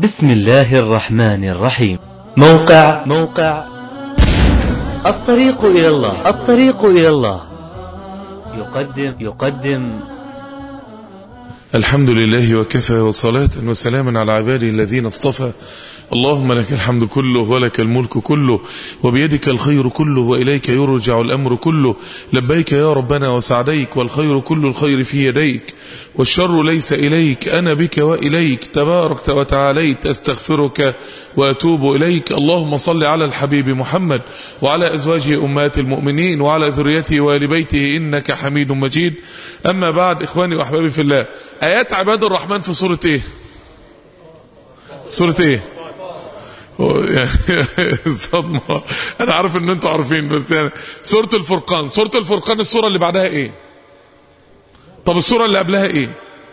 بسم الله الرحمن الرحيم موقع موقع الطريق إلى الله الطريق إلى الله يقدم يقدم الحمد لله وكفى وصلاة وسلاما على عباده الذين اصطفى اللهم لك الحمد كله ولك الملك كله وبيدك الخير كله وإليك يرجع الأمر كله لبيك يا ربنا وسعديك والخير كل الخير في يديك والشر ليس إليك أنا بك وإليك تباركت وتعاليت أستغفرك وأتوب إليك اللهم صل على الحبيب محمد وعلى أزواجه أمهات المؤمنين وعلى ذريته وآل بيته إنك حميد مجيد أما بعد إخواني وأحبابي في الله آيات عباد الرحمن في سورة إيه سورة إيه يعني صدمة أنا عارف إن أنتوا عارفين بس يعني سورة الفرقان سورة الفرقان السورة اللي بعدها إيه طب السورة اللي قبلها إيه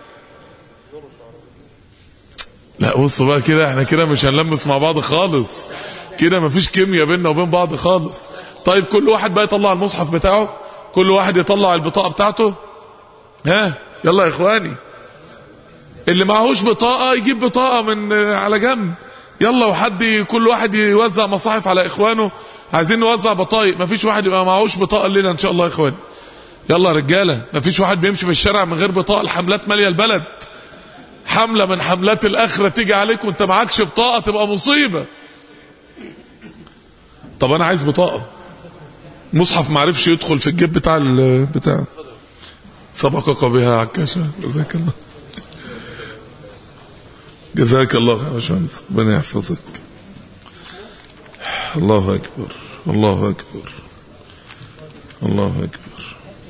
لا بصوا بقى كده احنا كده مش هنلمس مع بعض خالص كده مفيش كيمياء بيننا وبين بعض خالص طيب كل واحد بقى يطلع المصحف بتاعه كل واحد يطلع البطاقة بتاعته ها يلا يا اخواني اللي معهوش بطاقة يجيب بطاقة من على جنب يلا وحد كل واحد يوزع مصاحف على اخوانه عايزين نوزع بطايق مفيش واحد يبقى معهوش بطاقة الليلة ان شاء الله يا اخواني يلا يا رجالة مفيش واحد بيمشي في الشارع من غير بطاقة الحملات مالية البلد حملة من حملات الآخرة تيجي عليك وانت معكش بطاقة تبقى مصيبة طب انا عايز بطاقة مصحف معرفش يدخل في الجيب بتاع بتاع سبقك بها عكاشة جزاك الله جزاك الله خير يا باشمهندس ربنا يحفظك الله اكبر الله اكبر الله اكبر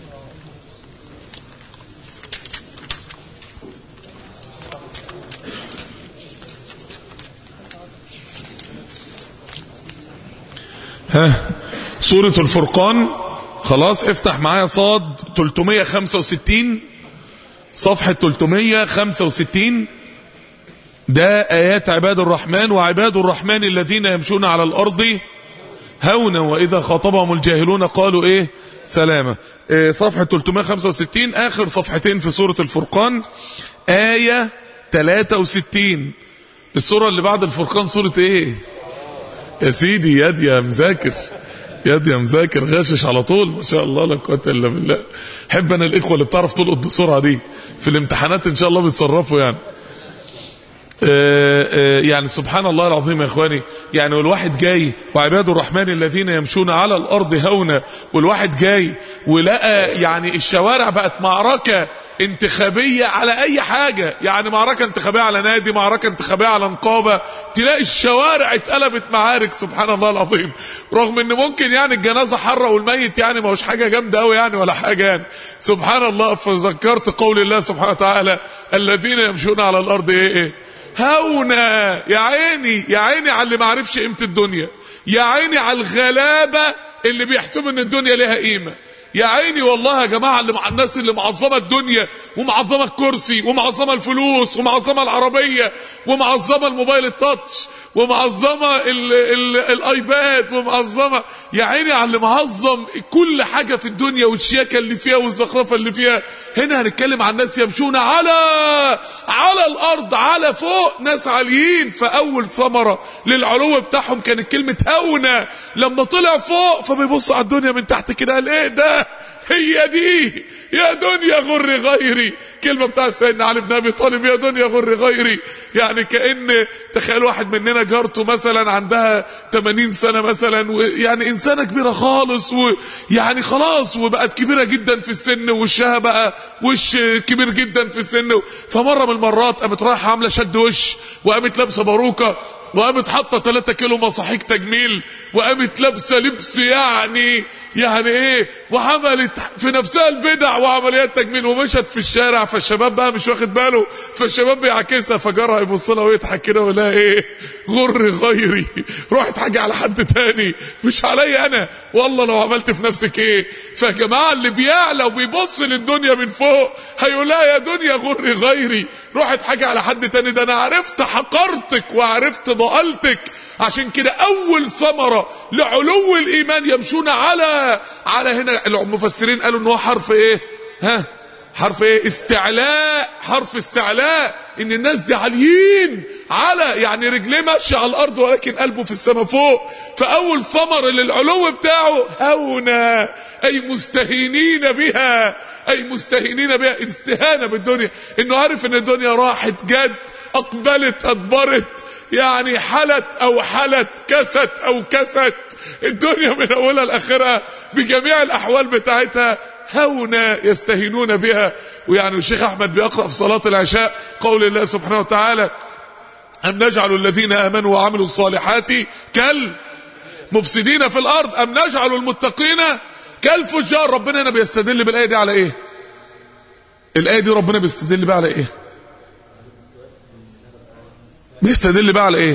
ها سورة الفرقان خلاص افتح معايا صاد 365 صفحة 365 ده آيات عباد الرحمن وعباد الرحمن الذين يمشون على الأرض هونا وإذا خاطبهم الجاهلون قالوا إيه سلامة إيه صفحة 365 آخر صفحتين في سورة الفرقان آية 63 السورة اللي بعد الفرقان سورة إيه يا سيدي يد يا مذاكر يد يا مذاكر غاشش على طول ما شاء الله لا قوه الا بالله حب انا الاخوه اللي بتعرف تلقط بسرعه دي في الامتحانات ان شاء الله بيتصرفوا يعني آآ آآ يعني سبحان الله العظيم يا اخواني يعني والواحد جاي وعباد الرحمن الذين يمشون على الارض هونا والواحد جاي ولقى يعني الشوارع بقت معركه انتخابيه على اي حاجه يعني معركه انتخابيه على نادي معركه انتخابيه على نقابه تلاقي الشوارع اتقلبت معارك سبحان الله العظيم رغم ان ممكن يعني الجنازه حره والميت يعني ما هوش حاجه جامده قوي يعني ولا حاجه يعني سبحان الله فذكرت قول الله سبحانه وتعالى الذين يمشون على الارض ايه ايه هونا يا عيني يا عيني على اللي ما عرفش قيمه الدنيا يا عيني على الغلابه اللي بيحسبوا ان الدنيا ليها قيمه يا عيني والله يا جماعه اللي مع الناس اللي معظمه الدنيا ومعظمه الكرسي ومعظمه الفلوس ومعظمه العربيه ومعظمه الموبايل التاتش ومعظمه ال ال الايباد ومعظمه يا عيني على اللي معظم كل حاجه في الدنيا والشياكه اللي فيها والزخرفه اللي فيها هنا هنتكلم عن ناس يمشون على على الارض على فوق ناس عاليين فاول ثمره للعلو بتاعهم كانت كلمه هونه لما طلع فوق فبيبص على الدنيا من تحت كده قال ايه ده هي دي يا دنيا غر غيري كلمة بتاع سيدنا علي بن ابي طالب يا دنيا غر غيري يعني كأن تخيل واحد مننا جارته مثلا عندها 80 سنة مثلا يعني انسانة كبيرة خالص ويعني خلاص وبقت كبيرة جدا في السن وشها بقى وش كبير جدا في السن فمرة من المرات قامت رايحة عاملة شد وش وقامت لابسة باروكة وقامت حاطه 3 كيلو مصاحيك تجميل وقامت لابسه لبس يعني يعني ايه وعملت في نفسها البدع وعمليات تجميل ومشت في الشارع فالشباب بقى مش واخد باله فالشباب بيعكسها فجارها يبص لها ويضحك كده ولا ايه غر غيري روحت حاجه على حد تاني مش عليا انا والله لو عملت في نفسك ايه فيا جماعه اللي بيعلى وبيبص للدنيا من فوق هيقول لها يا دنيا غر غيري روحت حاجه على حد تاني ده انا عرفت حقرتك وعرفت ضالتك عشان كده اول ثمره لعلو الايمان يمشون على على هنا المفسرين قالوا ان هو حرف ايه ها حرف ايه استعلاء حرف استعلاء ان الناس دي عاليين على يعني رجليه ماشيه على الارض ولكن قلبه في السماء فوق فاول ثمر للعلو بتاعه هونا اي مستهينين بها اي مستهينين بها استهانه بالدنيا انه عارف ان الدنيا راحت جد اقبلت ادبرت يعني حلت او حلت كست او كست الدنيا من اولها لاخرها بجميع الاحوال بتاعتها هونا يستهينون بها ويعني الشيخ احمد بيقرا في صلاه العشاء قول الله سبحانه وتعالى ام نجعل الذين امنوا وعملوا الصالحات كالمفسدين في الارض ام نجعل المتقين كالفجار ربنا هنا بيستدل بالايه دي على ايه الايه دي ربنا بيستدل بقى على ايه بيستدل بقى على ايه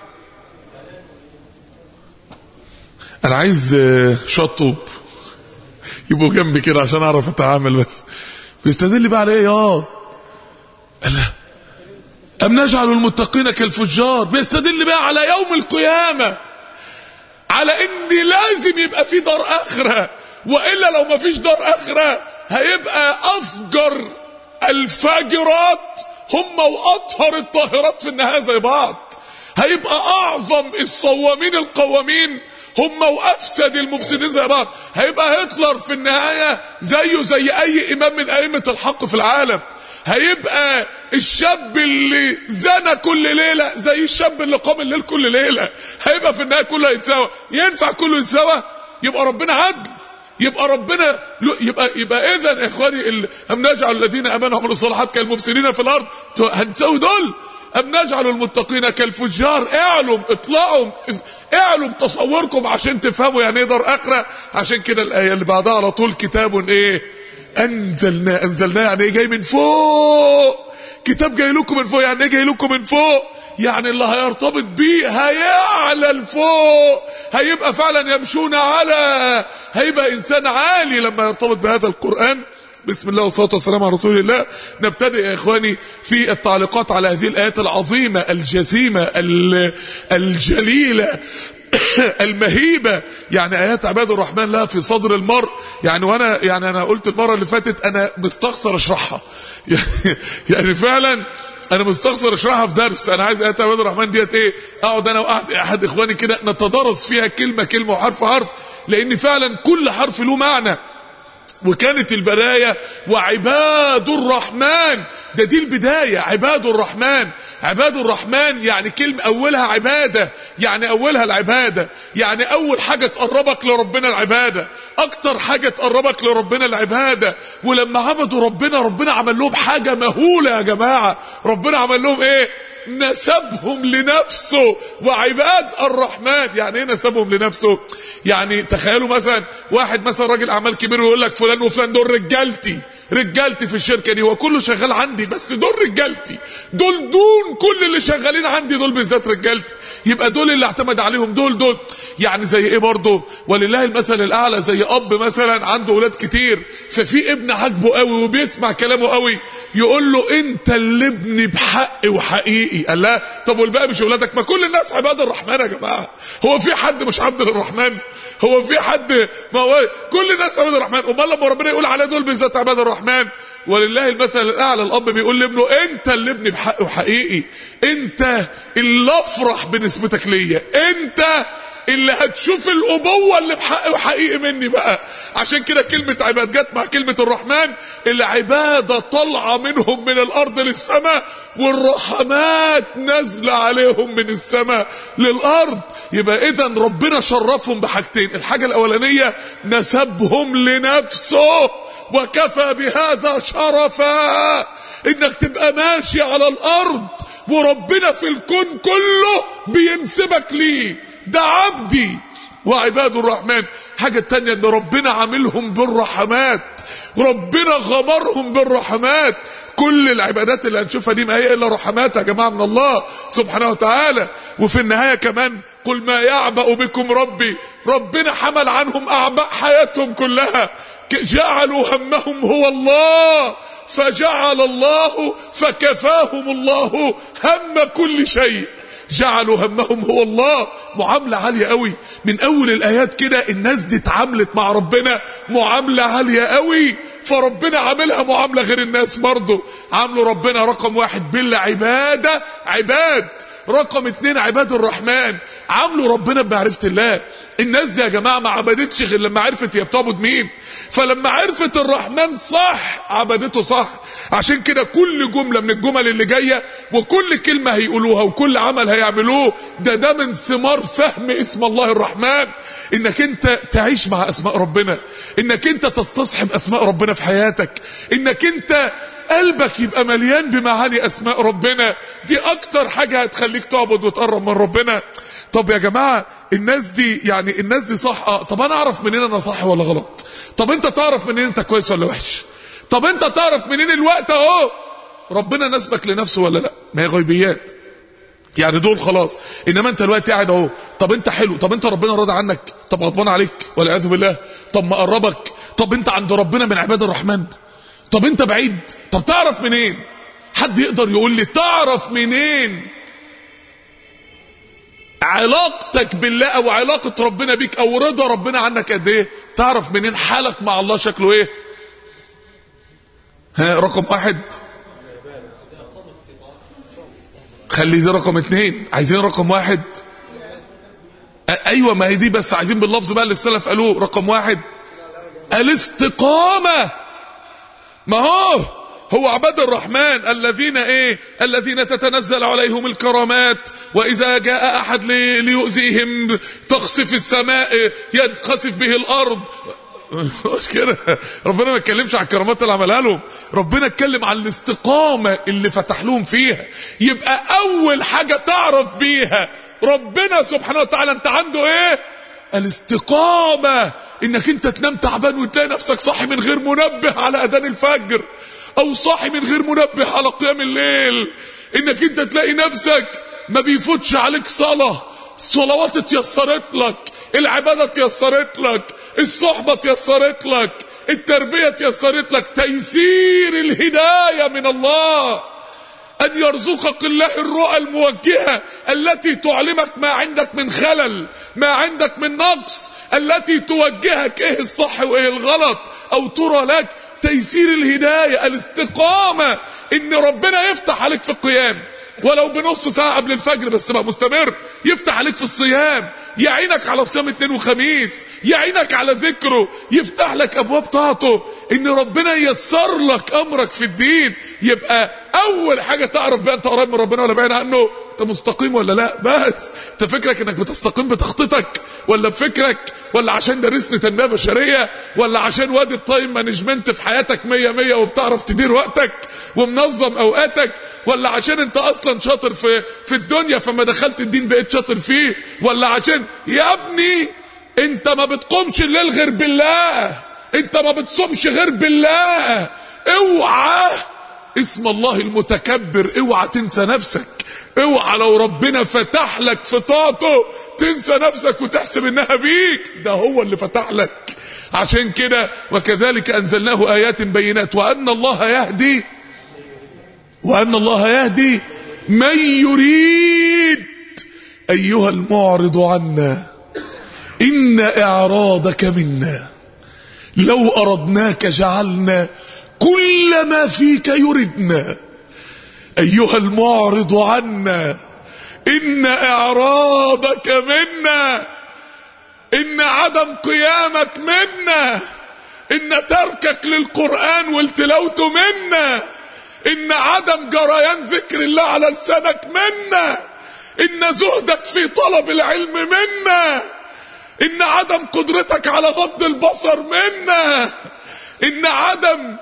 انا عايز شويه طوب يبقوا جنبي كده عشان اعرف اتعامل بس بيستدل بقى على ايه اه لا ام نجعل المتقين كالفجار بيستدل بقى على يوم القيامه على ان لازم يبقى في دار اخره والا لو ما فيش دار اخره هيبقى افجر الفاجرات هم واطهر الطاهرات في النهايه زي بعض هيبقى اعظم الصوامين القوامين هم وافسد المفسدين زي بعض هيبقى هتلر في النهايه زيه زي اي امام من ائمه الحق في العالم هيبقى الشاب اللي زنى كل ليله زي الشاب اللي قام الليل كل ليله هيبقى في النهايه كله هيتساوى ينفع كله يتساوى يبقى ربنا عدل يبقى ربنا يبقى يبقى اذا يا اخواني ام نجعل الذين امنوا وعملوا الصالحات كالمفسدين في الارض هنساوي دول ام نجعل المتقين كالفجار اعلم اطلعوا اعلم تصوركم عشان تفهموا يعني ايه دار اخره عشان كده الايه اللي بعدها على طول كتاب ايه انزلنا انزلناه يعني ايه جاي من فوق كتاب جاي لكم من فوق يعني ايه جاي لكم من فوق يعني اللي هيرتبط بيه هيعلى لفوق هيبقى فعلا يمشون على هيبقى انسان عالي لما يرتبط بهذا القران بسم الله والصلاه والسلام على رسول الله نبتدئ يا اخواني في التعليقات على هذه الايات العظيمه الجسيمه الجليله المهيبة يعني آيات عباد الرحمن لها في صدر المرء يعني وأنا يعني أنا قلت المرة اللي فاتت أنا مستخسر أشرحها يعني, يعني فعلا انا مستخسر اشرحها في درس انا عايز ايات عباد الرحمن ديت ايه اقعد انا واحد احد اخواني كده نتدارس فيها كلمه كلمه وحرف حرف لان فعلا كل حرف له معنى وكانت البداية وعباد الرحمن ده دي البداية عباد الرحمن عباد الرحمن يعني كلمة أولها عبادة يعني أولها العبادة يعني أول حاجة تقربك لربنا العبادة أكتر حاجة تقربك لربنا العبادة ولما عبدوا ربنا ربنا عمل لهم حاجة مهولة يا جماعة ربنا عمل لهم إيه نسبهم لنفسه وعباد الرحمن يعني ايه نسبهم لنفسه يعني تخيلوا مثلا واحد مثلا راجل اعمال كبير ويقول لك فلان وفلان دول رجالتي رجالتي في الشركه دي وكله شغال عندي بس دول رجالتي دول دون كل اللي شغالين عندي دول بالذات رجالتي يبقى دول اللي اعتمد عليهم دول دول يعني زي ايه برضه ولله المثل الاعلى زي اب مثلا عنده اولاد كتير ففي ابن عاجبه قوي وبيسمع كلامه قوي يقول له انت اللي ابني بحق وحقيقي قال لا طب والباقي مش اولادك ما كل الناس عباد الرحمن يا جماعه هو في حد مش عبد للرحمن هو في حد ما هو كل الناس عباد الرحمن امال لما ربنا يقول على دول بالذات عباد الرحمن ولله المثل الاعلى الاب بيقول لابنه انت اللي ابني بحق وحقيقي انت اللي افرح بنسبتك ليا انت اللي هتشوف الابوه اللي بحق وحقيقي مني بقى عشان كده كلمه عباد جت مع كلمه الرحمن اللي عباده طالعه منهم من الارض للسماء والرحمات نازله عليهم من السماء للارض يبقى اذا ربنا شرفهم بحاجتين الحاجه الاولانيه نسبهم لنفسه وكفى بهذا شرفا انك تبقى ماشي على الارض وربنا في الكون كله بينسبك ليه ده عبدي وعباد الرحمن حاجة تانية ان ربنا عاملهم بالرحمات ربنا غمرهم بالرحمات كل العبادات اللي هنشوفها دي ما هي الا رحمات يا جماعه من الله سبحانه وتعالى وفي النهايه كمان قل ما يعبأ بكم ربي ربنا حمل عنهم اعباء حياتهم كلها جعلوا همهم هو الله فجعل الله فكفاهم الله هم كل شيء جعلوا همهم هو الله معاملة عالية قوي من اول الايات كده الناس دي اتعاملت مع ربنا معاملة عالية قوي فربنا عاملها معاملة غير الناس برضه عاملوا ربنا رقم واحد بالعبادة عباد رقم اتنين عباد الرحمن عاملوا ربنا بمعرفة الله الناس دي يا جماعة ما عبدتش غير لما عرفت هي بتعبد مين فلما عرفت الرحمن صح عبدته صح عشان كده كل جملة من الجمل اللي جاية وكل كلمة هيقولوها وكل عمل هيعملوه ده ده من ثمار فهم اسم الله الرحمن انك انت تعيش مع اسماء ربنا انك انت تستصحب اسماء ربنا في حياتك انك انت قلبك يبقى مليان بمعاني اسماء ربنا دي اكتر حاجة هتخليك تعبد وتقرب من ربنا طب يا جماعة الناس دي يعني الناس دي صح اه طب انا اعرف منين انا صح ولا غلط طب انت تعرف منين انت كويس ولا وحش طب انت تعرف منين الوقت اهو ربنا نسبك لنفسه ولا لا ما هي غيبيات يعني دول خلاص انما انت دلوقتي قاعد اهو طب انت حلو طب انت ربنا راضي عنك طب غضبان عليك والعياذ بالله طب مقربك طب انت عند ربنا من عباد الرحمن طب انت بعيد طب تعرف منين حد يقدر يقول لي تعرف منين علاقتك بالله او علاقة ربنا بيك او رضا ربنا عنك قد ايه تعرف منين حالك مع الله شكله ايه ها رقم واحد خلي دي رقم اتنين عايزين رقم واحد أ- ايوه ما هي دي بس عايزين باللفظ بقى اللي السلف قالوه رقم واحد الاستقامة ما هو هو عباد الرحمن الذين ايه الذين تتنزل عليهم الكرامات واذا جاء احد لي- ليؤذيهم تخسف السماء ينخسف به الارض مش كده ربنا ما اتكلمش على الكرامات اللي عملها لهم ربنا اتكلم عن الاستقامة اللي فتح لهم فيها يبقى اول حاجة تعرف بيها ربنا سبحانه وتعالى انت عنده ايه الاستقامة انك انت تنام تعبان وتلاقي نفسك صاحي من غير منبه على اذان الفجر او صاحي من غير منبه على قيام الليل انك انت تلاقي نفسك ما بيفوتش عليك صلاة الصلوات اتيسرت لك العبادة اتيسرت لك الصحبة اتيسرت لك التربية اتيسرت لك تيسير الهداية من الله أن يرزقك الله الرؤى الموجهة التي تعلمك ما عندك من خلل ما عندك من نقص التي توجهك ايه الصح وايه الغلط او ترى لك تيسير الهداية الاستقامة ان ربنا يفتح عليك في القيام ولو بنص ساعة قبل الفجر بس بقى مستمر يفتح عليك في الصيام يعينك على صيام اثنين وخميس يعينك على ذكره يفتح لك ابواب طاعته ان ربنا ييسر لك امرك في الدين يبقى اول حاجة تعرف بقى انت قريب من ربنا ولا بعيد عنه انت مستقيم ولا لا بس انت فكرك انك بتستقيم بتخطيطك ولا بفكرك ولا عشان درسني تنمية بشرية ولا عشان وادي التايم مانجمنت في حياتك مية مية وبتعرف تدير وقتك ومنظم اوقاتك ولا عشان انت اصلا شاطر في في الدنيا فما دخلت الدين بقيت شاطر فيه ولا عشان يا ابني انت ما بتقومش الليل غير بالله انت ما بتصومش غير بالله اوعى اسم الله المتكبر اوعى تنسى نفسك اوعى لو ربنا فتح لك في طاعته تنسى نفسك وتحسب انها بيك ده هو اللي فتح لك عشان كده وكذلك انزلناه ايات بينات وان الله يهدي وان الله يهدي من يريد ايها المعرض عنا ان اعراضك منا لو اردناك جعلنا كل ما فيك يردنا ايها المعرض عنا ان اعراضك منا ان عدم قيامك منا ان تركك للقران والتلاوته منا ان عدم جريان ذكر الله على لسانك منا ان زهدك في طلب العلم منا ان عدم قدرتك على غض البصر منا ان عدم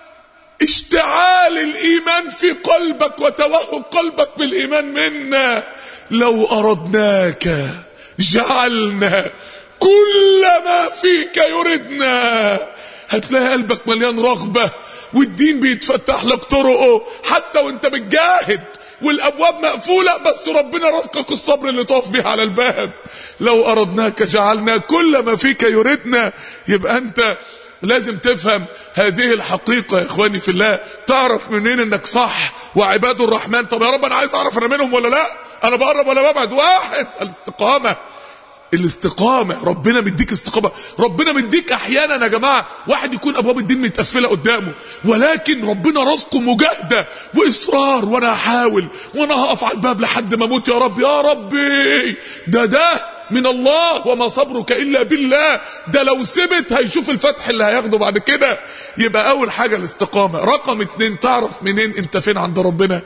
اشتعال الايمان في قلبك وتوهج قلبك بالايمان منا لو اردناك جعلنا كل ما فيك يردنا هتلاقي قلبك مليان رغبة والدين بيتفتح لك طرقه حتى وانت بتجاهد والابواب مقفولة بس ربنا رزقك الصبر اللي تقف بيه على الباب لو اردناك جعلنا كل ما فيك يردنا يبقى انت لازم تفهم هذه الحقيقة يا اخواني في الله تعرف منين انك صح وعباد الرحمن طب يا رب انا عايز اعرف انا منهم ولا لا انا بقرب ولا ببعد واحد الاستقامة الاستقامة ربنا مديك استقامة ربنا مديك احيانا يا جماعة واحد يكون ابواب الدين متقفلة قدامه ولكن ربنا رزقه مجاهدة واصرار وانا هحاول وانا هقف على الباب لحد ما اموت يا رب يا ربي ده ده من الله وما صبرك الا بالله ده لو سبت هيشوف الفتح اللي هياخده بعد كده يبقى اول حاجة الاستقامة رقم اتنين تعرف منين انت فين عند ربنا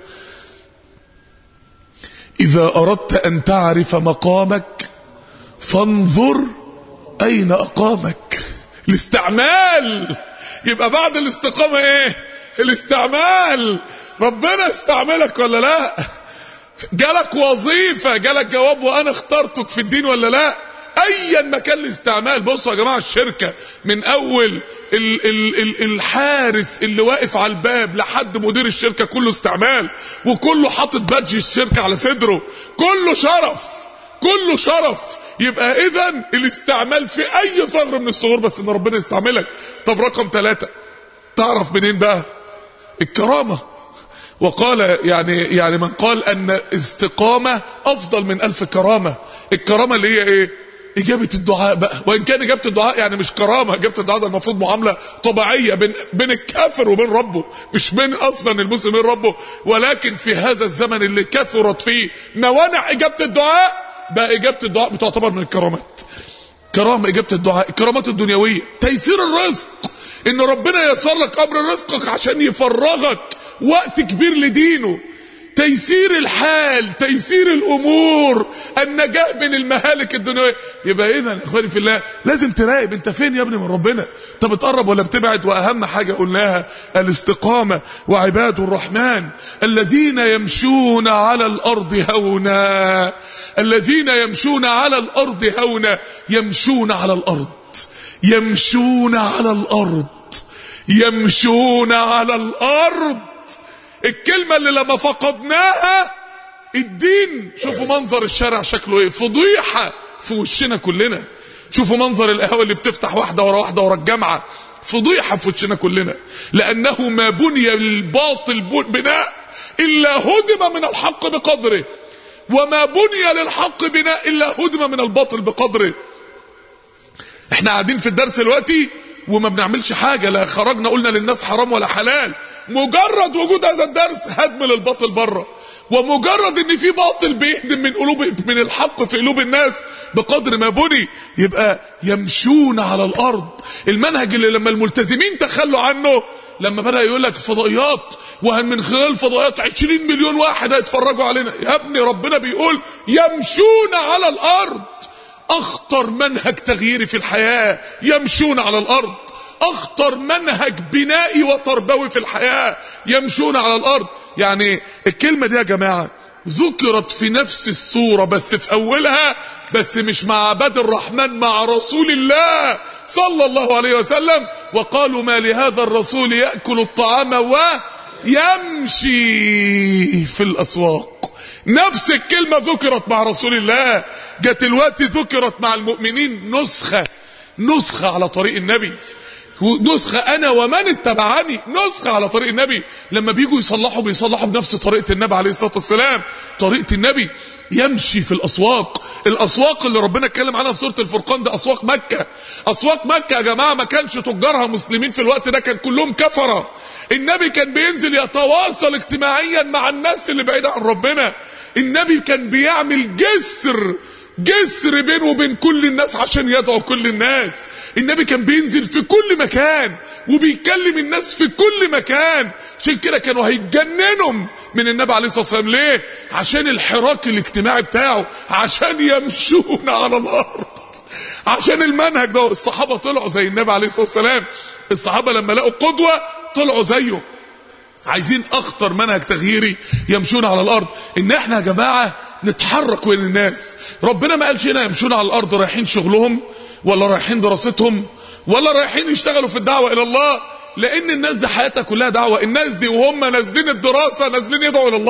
اذا اردت ان تعرف مقامك فانظر اين اقامك الاستعمال يبقى بعد الاستقامة ايه الاستعمال ربنا استعملك ولا لا جالك وظيفة جالك جواب وانا اخترتك في الدين ولا لا ايا ما كان الاستعمال بصوا يا جماعة الشركة من اول ال ال ال الحارس اللي واقف على الباب لحد مدير الشركة كله استعمال وكله حاطط بادج الشركة على صدره كله شرف كله شرف يبقى اذا الاستعمال في اي ثغر من الثغور بس ان ربنا يستعملك طب رقم ثلاثة تعرف منين بقى الكرامة وقال يعني يعني من قال ان استقامة افضل من الف كرامة الكرامة اللي هي ايه اجابة الدعاء بقى وان كان اجابة الدعاء يعني مش كرامة اجابة الدعاء ده المفروض معاملة طبيعية بين بين الكافر وبين ربه مش بين اصلا المسلم وبين ربه ولكن في هذا الزمن اللي كثرت فيه موانع اجابة الدعاء بقى اجابة الدعاء بتعتبر من الكرامات كرامة اجابة الدعاء الكرامات الدنيوية تيسير الرزق ان ربنا ييسر لك امر رزقك عشان يفرغك وقت كبير لدينه تيسير الحال تيسير الامور النجاة من المهالك الدنيوية يبقى اذا يا اخواني في الله لازم تراقب انت فين يا ابني من ربنا انت بتقرب ولا بتبعد واهم حاجة قلناها الاستقامة وعباد الرحمن الذين يمشون على الارض هونا الذين يمشون على الارض هونا يمشون على الارض يمشون على الارض يمشون على الارض الكلمة اللي لما فقدناها الدين شوفوا منظر الشارع شكله ايه فضيحة في وشنا كلنا شوفوا منظر القهوة اللي بتفتح واحدة ورا واحدة ورا الجامعة فضيحة في وشنا كلنا لأنه ما بني للباطل بناء إلا هدم من الحق بقدره وما بني للحق بناء إلا هدم من الباطل بقدره احنا قاعدين في الدرس دلوقتي وما بنعملش حاجة لا خرجنا قلنا للناس حرام ولا حلال مجرد وجود هذا الدرس هدم للباطل بره ومجرد ان في باطل بيهدم من قلوب من الحق في قلوب الناس بقدر ما بني يبقى يمشون على الارض المنهج اللي لما الملتزمين تخلوا عنه لما بدا يقول لك الفضائيات وهن من خلال الفضائيات 20 مليون واحد هيتفرجوا علينا يا ابني ربنا بيقول يمشون على الارض اخطر منهج تغييري في الحياة يمشون على الارض اخطر منهج بنائي وتربوي في الحياة يمشون على الارض يعني الكلمة دي يا جماعة ذكرت في نفس الصورة بس في اولها بس مش مع عباد الرحمن مع رسول الله صلى الله عليه وسلم وقالوا ما لهذا الرسول يأكل الطعام ويمشي في الاسواق نفس الكلمة ذكرت مع رسول الله جت الوقت ذكرت مع المؤمنين نسخة نسخة على طريق النبي نسخة أنا ومن اتبعني نسخة على طريق النبي لما بيجوا يصلحوا بيصلحوا بنفس طريقة النبي عليه الصلاة والسلام طريقة النبي يمشي في الأسواق الأسواق اللي ربنا اتكلم عنها في سورة الفرقان ده أسواق مكة أسواق مكة يا جماعة ما كانش تجارها مسلمين في الوقت ده كان كلهم كفرة النبي كان بينزل يتواصل اجتماعيا مع الناس اللي بعيدة عن ربنا النبي كان بيعمل جسر جسر بينه وبين كل الناس عشان يدعو كل الناس النبي كان بينزل في كل مكان وبيكلم الناس في كل مكان عشان كده كانوا هيتجننوا من النبي عليه الصلاه والسلام ليه عشان الحراك الاجتماعي بتاعه عشان يمشون على الارض عشان المنهج ده الصحابه طلعوا زي النبي عليه الصلاه والسلام الصحابه لما لقوا قدوه طلعوا زيه عايزين اخطر منهج تغييري يمشون على الارض ان احنا يا جماعه نتحرك وين الناس ربنا ما قالش هنا يمشون على الارض رايحين شغلهم ولا رايحين دراستهم ولا رايحين يشتغلوا في الدعوه الى الله لان الناس دي حياتها كلها دعوه الناس دي وهم نازلين الدراسه نازلين يدعوا الى الله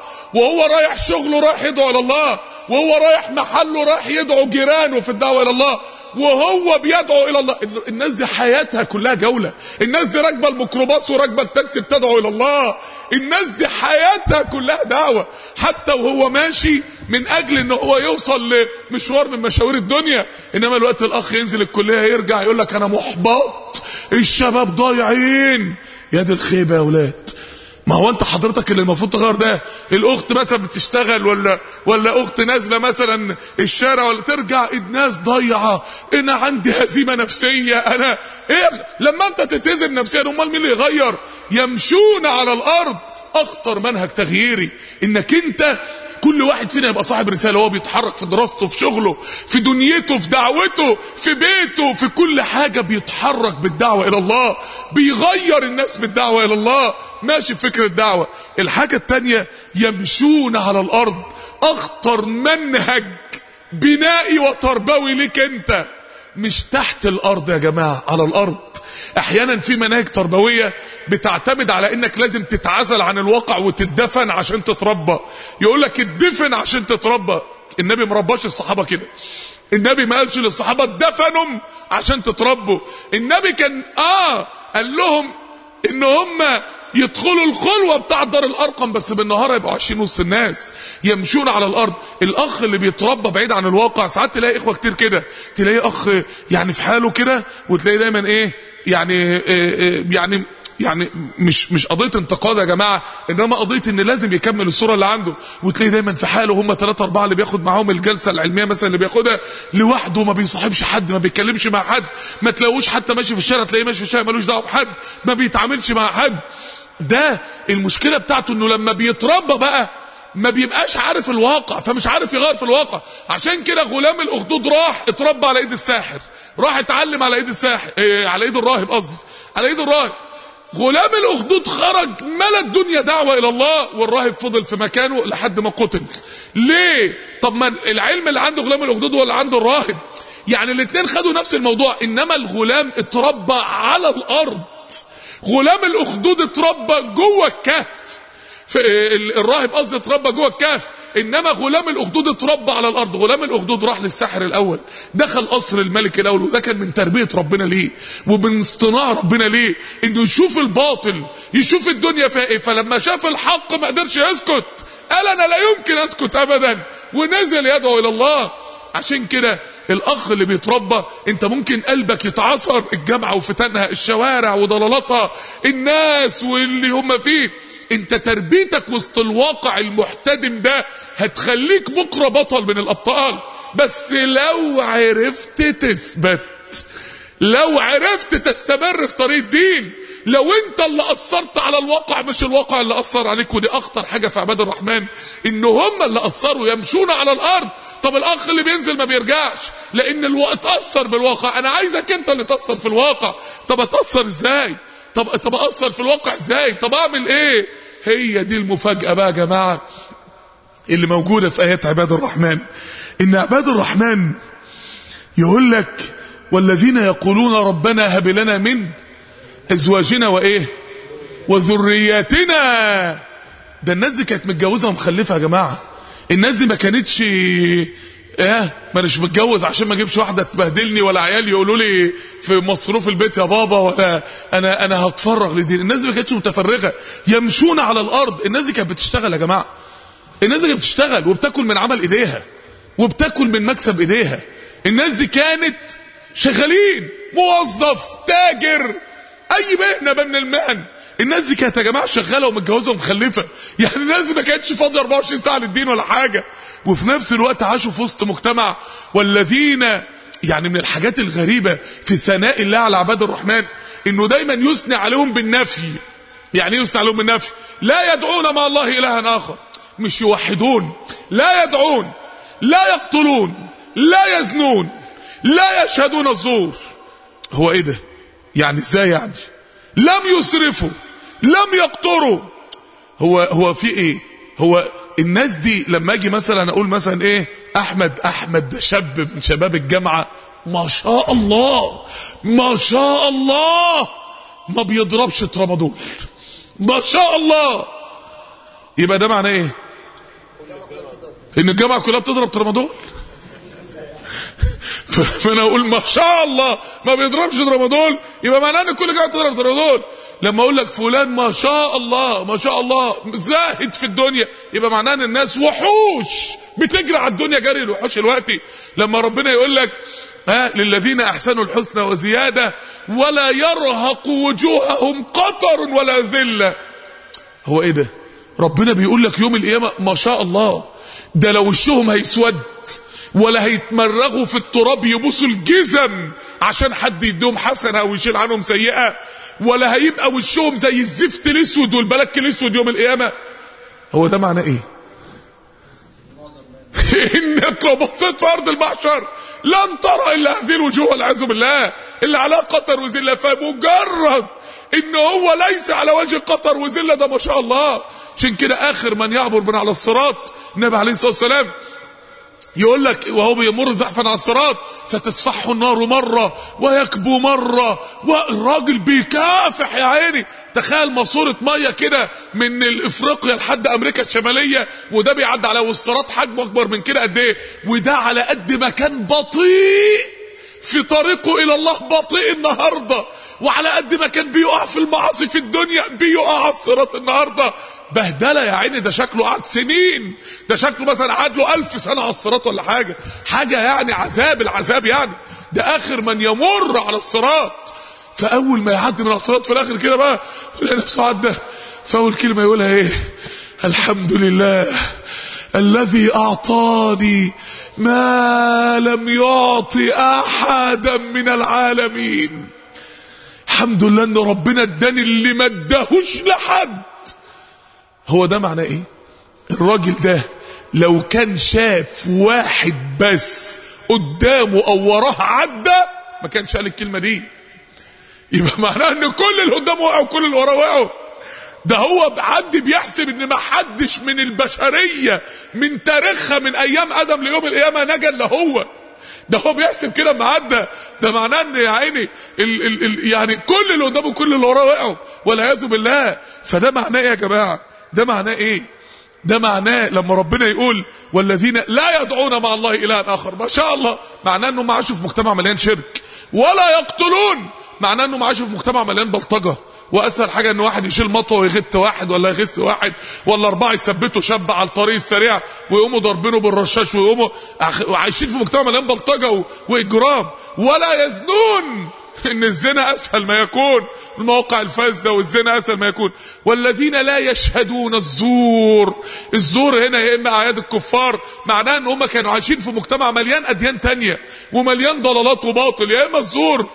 وهو رايح شغله رايح يدعو الى الله وهو رايح محله رايح يدعو جيرانه في الدعوه الى الله وهو بيدعو الى الله الناس دي حياتها كلها جوله الناس دي راكبه الميكروباص وراكبه التاكسي بتدعو الى الله الناس دي حياتها كلها دعوه حتى وهو ماشي من اجل ان هو يوصل لمشوار من مشاوير الدنيا انما الوقت الاخ ينزل الكليه يرجع يقول لك انا محبط الشباب ضايعين يا دي الخيبه يا ولاد ما هو انت حضرتك اللي المفروض تغير ده الاخت مثلا بتشتغل ولا ولا اخت نازله مثلا الشارع ولا ترجع الناس ضايعه انا عندي هزيمه نفسيه انا ايه لما انت تتهزم نفسيا امال مين اللي يغير يمشون على الارض اخطر منهج تغييري انك انت كل واحد فينا يبقى صاحب رسالة هو بيتحرك في دراسته في شغله في دنيته في دعوته في بيته في كل حاجة بيتحرك بالدعوة إلى الله بيغير الناس بالدعوة إلى الله ماشي في فكرة الدعوة الحاجة التانية يمشون على الأرض أخطر منهج بنائي وتربوي لك أنت مش تحت الأرض يا جماعة على الأرض احيانا في مناهج تربويه بتعتمد على انك لازم تتعزل عن الواقع وتدفن عشان تتربى يقول لك اتدفن عشان تتربى النبي مرباش الصحابه كده النبي ما قالش للصحابه اتدفنوا عشان تتربوا النبي كان اه قال لهم ان هم يدخلوا الخلوه بتاع دار الارقم بس بالنهار يبقوا عايشين وسط الناس يمشون على الارض الاخ اللي بيتربى بعيد عن الواقع ساعات تلاقي اخوه كتير كده تلاقي اخ يعني في حاله كده وتلاقي دايما ايه يعني إيه إيه يعني يعني مش مش قضيه انتقاد يا جماعه انما قضيه ان لازم يكمل الصوره اللي عنده وتلاقي دايما في حاله هم ثلاثه اربعه اللي بياخد معاهم الجلسه العلميه مثلا اللي بياخدها لوحده ما بيصاحبش حد ما بيتكلمش مع حد ما تلاقوش حتى ماشي في الشارع تلاقيه ماشي في الشارع ملوش دعوه بحد ما بيتعاملش مع حد ده المشكله بتاعته انه لما بيتربى بقى ما بيبقاش عارف الواقع فمش عارف يغير في الواقع عشان كده غلام الاخدود راح اتربى على ايد الساحر راح اتعلم على ايد الساحر إيه على ايد الراهب قصدي على ايد الراهب غلام الاخدود خرج ملا الدنيا دعوه الى الله والراهب فضل في مكانه لحد ما قتل ليه طب ما العلم اللي عنده غلام الاخدود هو اللي عنده الراهب يعني الاثنين خدوا نفس الموضوع انما الغلام اتربى على الارض غلام الاخدود اتربى جوه الكهف الراهب قصدي اتربى جوه الكهف انما غلام الاخدود اتربى على الارض غلام الاخدود راح للساحر الاول دخل قصر الملك الاول وده كان من تربيه ربنا ليه ومن اصطناع ربنا ليه انه يشوف الباطل يشوف الدنيا فيها ايه فلما شاف الحق ما قدرش يسكت قال انا لا يمكن اسكت ابدا ونزل يدعو الى الله عشان كده الاخ اللي بيتربى انت ممكن قلبك يتعصر الجامعه وفتنها الشوارع وضلالاتها الناس واللي هم فيه انت تربيتك وسط الواقع المحتدم ده هتخليك بكره بطل من الابطال بس لو عرفت تثبت لو عرفت تستمر في طريق الدين لو انت اللي اثرت على الواقع مش الواقع اللي اثر عليك ودي اخطر حاجه في عباد الرحمن ان هم اللي اثروا يمشون على الارض طب الاخ اللي بينزل ما بيرجعش لان الوقت اثر بالواقع انا عايزك انت اللي تاثر في الواقع طب اتاثر ازاي طب طب اثر في الواقع ازاي طب اعمل ايه هي دي المفاجاه بقى يا جماعه اللي موجوده في ايات عباد الرحمن ان عباد الرحمن يقول لك والذين يقولون ربنا هب لنا من ازواجنا وايه وذرياتنا ده الناس دي كانت متجوزه ومخلفه يا جماعه الناس دي ما كانتش ايه ما مش متجوز عشان ما اجيبش واحده تبهدلني ولا عيال يقولوا لي في مصروف البيت يا بابا ولا انا انا هتفرغ لدين الناس دي ما كانتش متفرغه يمشون على الارض الناس دي كانت بتشتغل يا جماعه الناس دي كانت بتشتغل وبتاكل من عمل ايديها وبتاكل من مكسب ايديها الناس دي كانت شغالين موظف تاجر اي مهنه من المهن الناس دي كانت يا جماعه شغاله ومتجوزه ومخلفه يعني الناس دي ما كانتش فاضيه 24 ساعه للدين ولا حاجه وفي نفس الوقت عاشوا في وسط مجتمع والذين يعني من الحاجات الغريبه في ثناء الله على عباد الرحمن انه دايما يثني عليهم بالنفي يعني ايه يثني عليهم بالنفي لا يدعون مع الله الها اخر مش يوحدون لا يدعون لا يقتلون لا يزنون لا يشهدون الزور هو ايه ده يعني ازاي يعني لم يسرفوا لم يقتروا هو هو في ايه هو الناس دي لما اجي مثلا اقول مثلا ايه احمد احمد ده شاب من شباب الجامعه ما شاء الله ما شاء الله ما بيضربش ترامادول ما شاء الله يبقى ده معناه ايه ان الجامعه كلها بتضرب ترامادول فانا اقول ما شاء الله ما بيضربش ترامادول يبقى معناه ان كل جامعه بتضرب ترامادول لما اقول لك فلان ما شاء الله ما شاء الله زاهد في الدنيا يبقى معناه ان الناس وحوش بتجري على الدنيا جري الوحوش دلوقتي لما ربنا يقول لك ها للذين احسنوا الحسنى وزياده ولا يرهق وجوههم قطر ولا ذله هو ايه ده ربنا بيقول لك يوم القيامه ما شاء الله ده لو وشهم هيسود ولا هيتمرغوا في التراب يبوسوا الجزم عشان حد يديهم حسنه او يشيل عنهم سيئه ولا هيبقى وشهم زي الزفت الاسود والبلك الاسود يوم القيامه هو ده معناه ايه انك لو بصيت في ارض المحشر لن ترى الا هذه الوجوه والعياذ بالله اللي عليها قطر وذله فمجرد ان هو ليس على وجه قطر وذله ده ما شاء الله عشان كده اخر من يعبر من على الصراط النبي عليه الصلاه والسلام يقول لك وهو بيمر زحفا على الصراط فتصفحه النار مرة ويكبو مرة والراجل بيكافح يا عيني تخيل ماسورة مية كده من افريقيا لحد امريكا الشمالية وده بيعدي على والصراط حجمه اكبر من كده قد ايه وده على قد ما كان بطيء في طريقه الى الله بطيء النهارده وعلى قد ما كان بيقع في المعاصي في الدنيا بيقع على الصراط النهارده بهدله يا عيني ده شكله قعد سنين ده شكله مثلا قعد له ألف سنه على الصراط ولا حاجه حاجه يعني عذاب العذاب يعني ده اخر من يمر على الصراط فاول ما يعدي من على الصراط في الاخر كده بقى يلاقي نفسه عدى فاول كلمه يقولها ايه الحمد لله الذي اعطاني ما لم يعطي احدا من العالمين الحمد لله ان ربنا اداني اللي ما اداهوش لحد هو ده معناه ايه الراجل ده لو كان شاف واحد بس قدامه او وراه عدى ما كانش قال الكلمه دي يبقى معناه ان كل اللي قدامه وقعوا وكل اللي وراه وقعوا ده هو حد بيحسب ان ما حدش من البشريه من تاريخها من ايام ادم ليوم القيامه نجا الا هو ده هو بيحسب كده ما عدى ده معناه ان يا عيني ال ال ال يعني كل اللي قدامه كل اللي وراه وقعوا والعياذ بالله فده معناه ايه يا جماعه ده معناه ايه ده معناه لما ربنا يقول والذين لا يدعون مع الله الها اخر ما شاء الله معناه انهم عاشوا في مجتمع مليان شرك ولا يقتلون معناه انهم عاشوا في مجتمع مليان بلطجه واسهل حاجه ان واحد يشيل مطوه ويغت واحد ولا يغس واحد ولا اربعه يثبتوا شاب على الطريق السريع ويقوموا ضاربينه بالرشاش ويقوموا عايشين في مجتمع مليان بلطجه واجرام ولا يزنون ان الزنا اسهل ما يكون المواقع الفاسده والزنا اسهل ما يكون والذين لا يشهدون الزور الزور هنا يا اما اعياد الكفار معناه ان هم كانوا عايشين في مجتمع مليان اديان تانية ومليان ضلالات وباطل يا اما الزور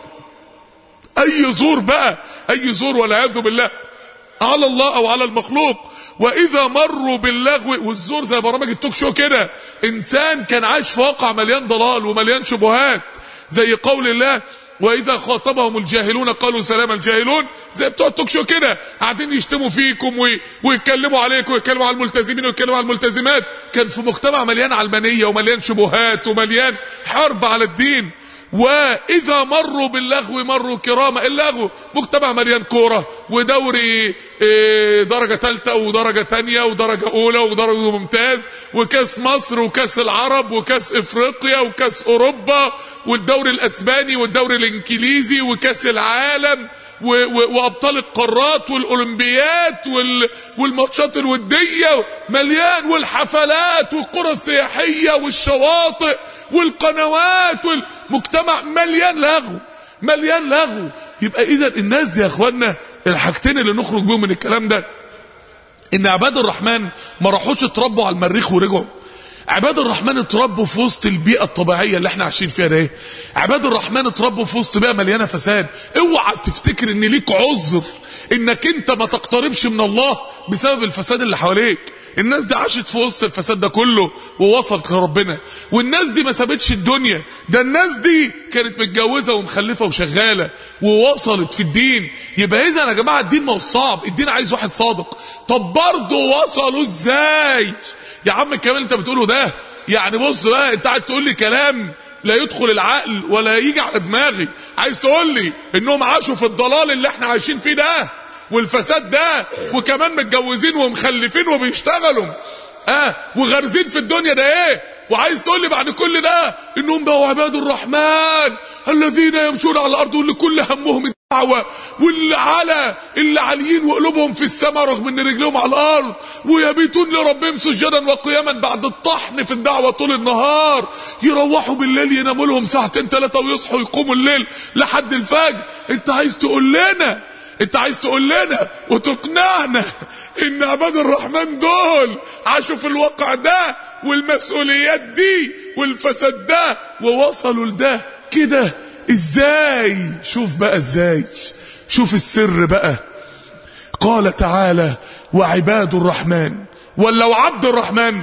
اي زور بقى اي زور والعياذ بالله على الله او على المخلوق واذا مروا باللغو والزور زي برامج التوك شو كده انسان كان عايش في واقع مليان ضلال ومليان شبهات زي قول الله واذا خاطبهم الجاهلون قالوا سلام الجاهلون زي بتوع التوك شو كده قاعدين يشتموا فيكم وي... ويتكلموا عليكم ويتكلموا على الملتزمين ويتكلموا على الملتزمات كان في مجتمع مليان علمانيه ومليان شبهات ومليان حرب على الدين واذا مروا باللغو مروا كراما اللغو مجتمع مليان كوره ودوري درجه ثالثه ودرجه ثانيه ودرجه اولى ودرجه ممتاز وكاس مصر وكاس العرب وكاس افريقيا وكاس اوروبا والدوري الاسباني والدوري الانجليزي وكاس العالم و و وابطال القارات والاولمبيات وال والماتشات الوديه مليان والحفلات والقرى السياحيه والشواطئ والقنوات والمجتمع مليان لغو مليان لغو يبقى اذا الناس دي يا اخوانا الحاجتين اللي نخرج بيهم من الكلام ده ان عباد الرحمن ما راحوش اتربوا على المريخ ورجعوا عباد الرحمن اتربوا في وسط البيئة الطبيعية اللي احنا عايشين فيها ده عباد الرحمن اتربوا في وسط بيئة مليانة فساد اوعى تفتكر ان ليك عذر انك انت ما تقتربش من الله بسبب الفساد اللي حواليك الناس دي عاشت في وسط الفساد ده كله ووصلت لربنا والناس دي ما سابتش الدنيا ده الناس دي كانت متجوزه ومخلفه وشغاله ووصلت في الدين يبقى اذا يا جماعه الدين ما هو صعب الدين عايز واحد صادق طب برضه وصلوا ازاي يا عم الكلام اللي انت بتقوله ده يعني بص بقى انت قاعد تقول لي كلام لا يدخل العقل ولا يجي على دماغي عايز تقول لي انهم عاشوا في الضلال اللي احنا عايشين فيه ده والفساد ده وكمان متجوزين ومخلفين وبيشتغلوا اه وغارزين في الدنيا ده ايه وعايز تقول لي بعد كل ده انهم بقوا عباد الرحمن الذين يمشون على الارض واللي كل همهم الدعوه واللي على اللي عاليين وقلوبهم في السماء رغم ان رجلهم على الارض ويبيتون لربهم سجدا وقياما بعد الطحن في الدعوه طول النهار يروحوا بالليل يناموا لهم ساعتين ثلاثه ويصحوا يقوموا الليل لحد الفجر انت عايز تقول لنا انت عايز تقول لنا وتقنعنا ان عباد الرحمن دول عاشوا في الواقع ده والمسؤوليات دي والفساد ده ووصلوا لده كده ازاي شوف بقى ازاي شوف السر بقى قال تعالى وعباد الرحمن ولا وعبد الرحمن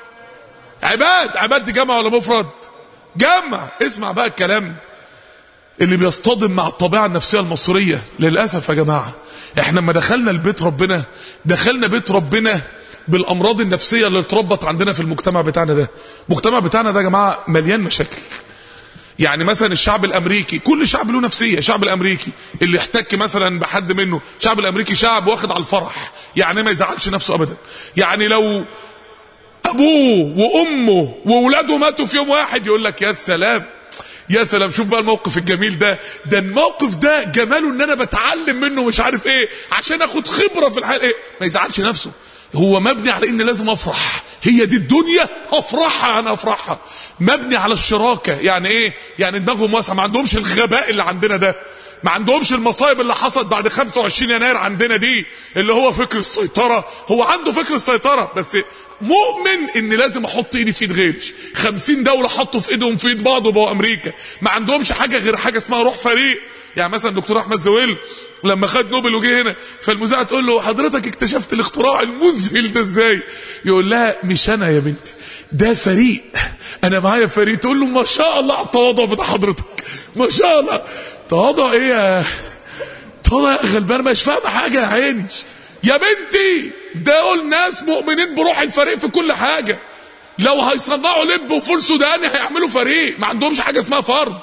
عباد عباد دي جمع ولا مفرد جمع اسمع بقى الكلام اللي بيصطدم مع الطبيعة النفسية المصرية للأسف يا جماعة احنا لما دخلنا البيت ربنا دخلنا بيت ربنا بالأمراض النفسية اللي اتربط عندنا في المجتمع بتاعنا ده المجتمع بتاعنا ده يا جماعة مليان مشاكل يعني مثلا الشعب الامريكي كل شعب له نفسيه الشعب الامريكي اللي يحتك مثلا بحد منه الشعب الامريكي شعب واخد على الفرح يعني ما يزعلش نفسه ابدا يعني لو ابوه وامه واولاده ماتوا في يوم واحد يقول لك يا سلام يا سلام شوف بقى الموقف الجميل ده ده الموقف ده جماله ان انا بتعلم منه مش عارف ايه عشان اخد خبره في الحياه ايه ما يزعلش نفسه هو مبني على ان لازم افرح هي دي الدنيا افرحها انا افرحها مبني على الشراكه يعني ايه يعني دماغهم واسعه ما عندهمش الغباء اللي عندنا ده ما عندهمش المصايب اللي حصلت بعد 25 يناير عندنا دي اللي هو فكر السيطره هو عنده فكر السيطره بس مؤمن ان لازم احط ايدي في ايد غيري 50 دوله حطوا في ايدهم في ايد بعض وبقوا امريكا ما عندهمش حاجه غير حاجه اسمها روح فريق يعني مثلا دكتور احمد زويل لما خد نوبل وجه هنا فالمذيعه تقول له حضرتك اكتشفت الاختراع المذهل ده ازاي يقول لها مش انا يا بنتي ده فريق انا معايا فريق تقول له ما شاء الله على التواضع بتاع حضرتك ما شاء الله تواضع ايه يا تواضع يا غلبان مش فاهمه حاجه يا عيني يا بنتي دول ناس مؤمنين بروح الفريق في كل حاجه لو هيصنعوا لب وفول سوداني هيعملوا فريق ما عندهمش حاجه اسمها فرد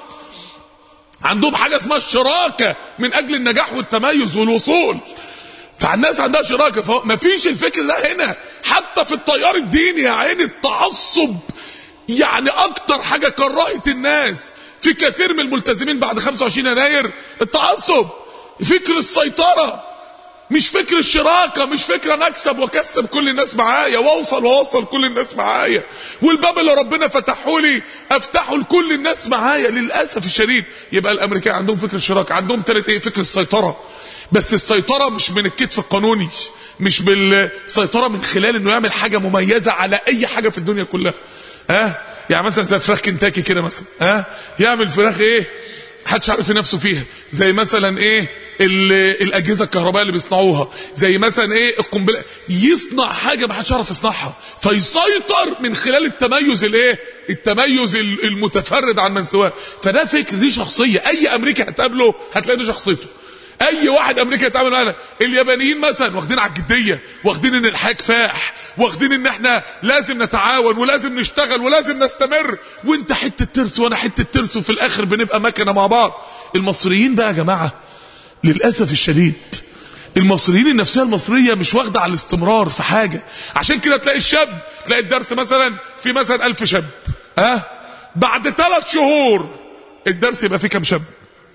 عندهم حاجه اسمها الشراكه من اجل النجاح والتميز والوصول فالناس عندها شراكه فما فيش الفكر ده هنا حتى في التيار الديني يا عيني التعصب يعني اكتر حاجه كرهت الناس في كثير من الملتزمين بعد 25 يناير التعصب فكر السيطره مش فكر الشراكة مش فكرة نكسب واكسب كل الناس معايا واوصل واوصل كل الناس معايا والباب اللي ربنا فتحه لي افتحه لكل الناس معايا للاسف الشديد يبقى الامريكان عندهم فكر الشراكة عندهم تالت ايه فكر السيطرة بس السيطرة مش من الكتف القانوني مش بالسيطرة من خلال انه يعمل حاجة مميزة على اي حاجة في الدنيا كلها ها أه؟ يعني مثلا زي فراخ كنتاكي كده مثلا ها أه؟ يعمل فراخ ايه محدش عارف نفسه فيها زي مثلا ايه الاجهزه الكهربائيه اللي بيصنعوها زي مثلا ايه القنبله يصنع حاجه ما حدش يعرف يصنعها فيسيطر من خلال التميز الايه التميز المتفرد عن من سواه فده فكر دي شخصيه اي امريكي هتقابله هتلاقي دي شخصيته اي واحد امريكا يتعامل معانا اليابانيين مثلا واخدين على الجديه واخدين ان الحياه كفاح واخدين ان احنا لازم نتعاون ولازم نشتغل ولازم نستمر وانت حته ترس وانا حته ترس وفي الاخر بنبقى مكنه مع بعض المصريين بقى يا جماعه للاسف الشديد المصريين النفسيه المصريه مش واخده على الاستمرار في حاجه عشان كده تلاقي الشاب تلاقي الدرس مثلا في مثلا ألف شاب ها أه؟ بعد ثلاث شهور الدرس يبقى فيه كام شاب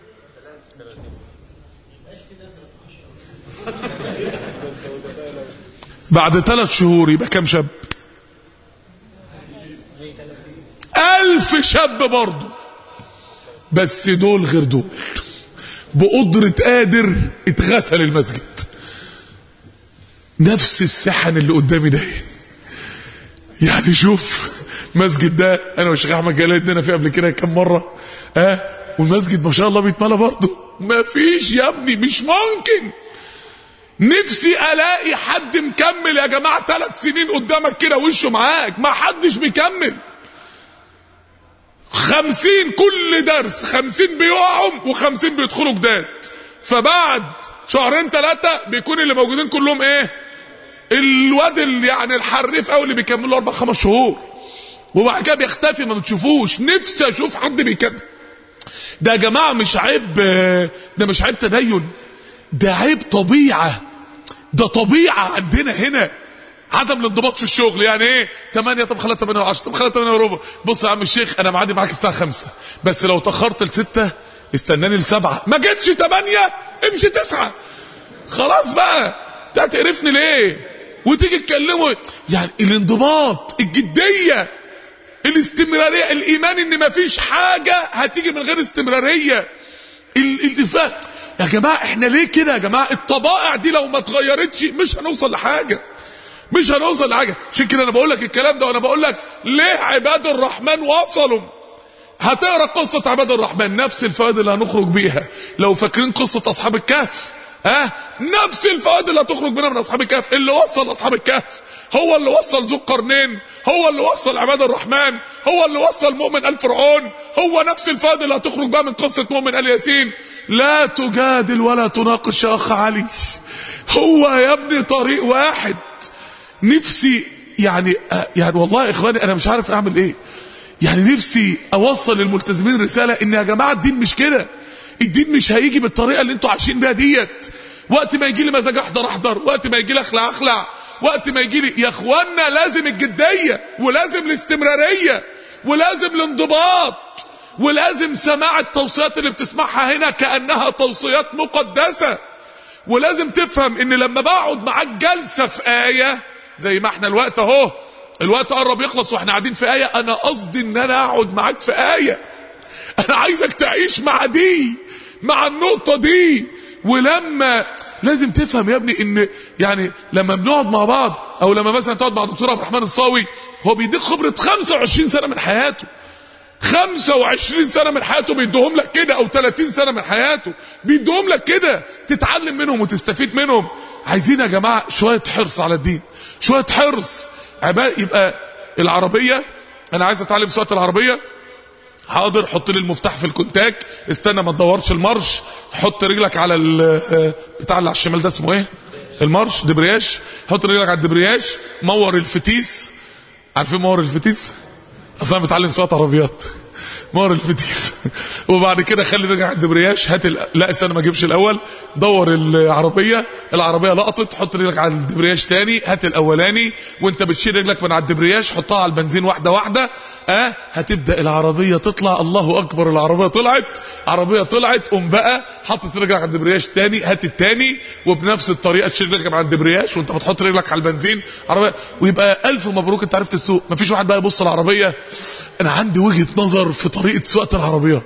بعد ثلاث شهور يبقى كام شاب ألف شاب برضه بس دول غير دول بقدرة قادر اتغسل المسجد نفس السحن اللي قدامي ده يعني شوف مسجد ده انا والشيخ احمد جلال ادينا فيه قبل كده كام مره ها أه؟ والمسجد ما شاء الله بيتملى برضه ما فيش يا ابني مش ممكن نفسي الاقي حد مكمل يا جماعه ثلاث سنين قدامك كده وشه معاك ما حدش بيكمل خمسين كل درس خمسين بيقعوا وخمسين بيدخلوا جداد فبعد شهرين ثلاثة بيكون اللي موجودين كلهم ايه الواد اللي يعني الحريف قوي اللي بيكملوا اربع خمس شهور وبعد كده بيختفي ما بتشوفوش نفسي اشوف حد بيكمل ده يا جماعه مش عيب ده مش عيب تدين ده عيب طبيعه ده طبيعه عندنا هنا عدم الانضباط في الشغل يعني ايه 8 طب خليها 8 و10 طب خليها 8 وربع بص يا عم الشيخ انا معادي معاك الساعه 5 بس لو تاخرت ل 6 استناني لسبعة ما جيتش 8 امشي 9 خلاص بقى انت هتقرفني ليه وتيجي تكلمه يعني الانضباط الجديه الاستمراريه الايمان ان مفيش حاجه هتيجي من غير استمراريه الاتفاق يا جماعه احنا ليه كده يا جماعه الطبائع دي لو ما اتغيرتش مش هنوصل لحاجه مش هنوصل لحاجه عشان كده انا بقول لك الكلام ده وانا بقول لك ليه عباد الرحمن وصلوا هتقرا قصه عباد الرحمن نفس الفوائد اللي هنخرج بيها لو فاكرين قصه اصحاب الكهف ها نفس الفوائد اللي هتخرج منها من اصحاب الكهف اللي وصل اصحاب الكهف هو اللي وصل ذو القرنين هو اللي وصل عباد الرحمن هو اللي وصل مؤمن ال فرعون هو نفس الفوائد اللي هتخرج بقى من قصه مؤمن ال ياسين لا تجادل ولا تناقش يا اخ علي هو يا ابني طريق واحد نفسي يعني يعني والله يا اخواني انا مش عارف اعمل ايه يعني نفسي اوصل للملتزمين رساله ان يا جماعه الدين مش كده الدين مش هيجي بالطريقه اللي انتوا عايشين بيها ديت وقت ما يجي لي مزاج احضر احضر وقت ما يجي لي اخلع اخلع وقت ما يجي لي يا اخوانا لازم الجديه ولازم الاستمراريه ولازم الانضباط ولازم سماع التوصيات اللي بتسمعها هنا كانها توصيات مقدسه ولازم تفهم ان لما بقعد معاك جلسه في ايه زي ما احنا الوقت اهو الوقت قرب يخلص واحنا قاعدين في ايه انا قصدي ان انا اقعد معاك في ايه انا عايزك تعيش مع دي مع النقطه دي ولما لازم تفهم يا ابني ان يعني لما بنقعد مع بعض او لما مثلا تقعد مع دكتور عبد الرحمن الصاوي هو بيديك خبره 25 سنه من حياته 25 سنه من حياته بيديهم لك كده او 30 سنه من حياته بيديهم لك كده تتعلم منهم وتستفيد منهم عايزين يا جماعه شويه حرص على الدين شويه حرص عباد يبقى العربيه انا عايز اتعلم سواقه العربيه حاضر حط لي المفتاح في الكونتاك استنى ما تدورش المارش حط رجلك على بتاع اللي على الشمال ده اسمه ايه المارش دبرياش حط رجلك على الدبرياش مور الفتيس عارفين مور الفتيس اصلا بتعلم سواقه عربيات مور الفتيس وبعد كده خلي رجع على الدبرياش هات ال... لا استنى ما اجيبش الاول دور العربيه العربيه لقطت حط رجلك على الدبرياش تاني هات الاولاني وانت بتشيل رجلك من على الدبرياش حطها على البنزين واحده واحده اه هتبدا العربيه تطلع الله اكبر العربيه طلعت عربيه طلعت قوم بقى حطت رجلك على الدبرياش تاني هات التاني وبنفس الطريقه تشيل رجلك من على الدبرياش وانت بتحط رجلك على البنزين عربيه ويبقى الف مبروك انت عرفت السوق مفيش واحد بقى يبص العربيه انا عندي وجهه نظر في طريقه سواقه العربيات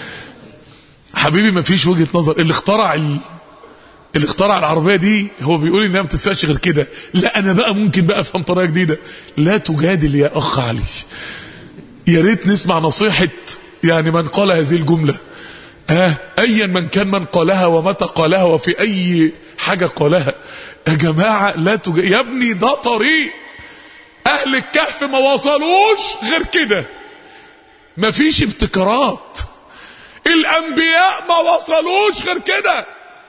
حبيبي مفيش وجهه نظر اللي اخترع ال... اللي اخترع العربيه دي هو بيقول انها ما بتسالش غير كده لا انا بقى ممكن بقى افهم طريقه جديده لا تجادل يا اخ علي يا ريت نسمع نصيحه يعني من قال هذه الجمله ها آه ايا من كان من قالها ومتى قالها وفي اي حاجه قالها يا جماعه لا تج... يا ابني ده طريق اهل الكهف ما وصلوش غير كده مفيش ابتكارات الانبياء ما وصلوش غير كده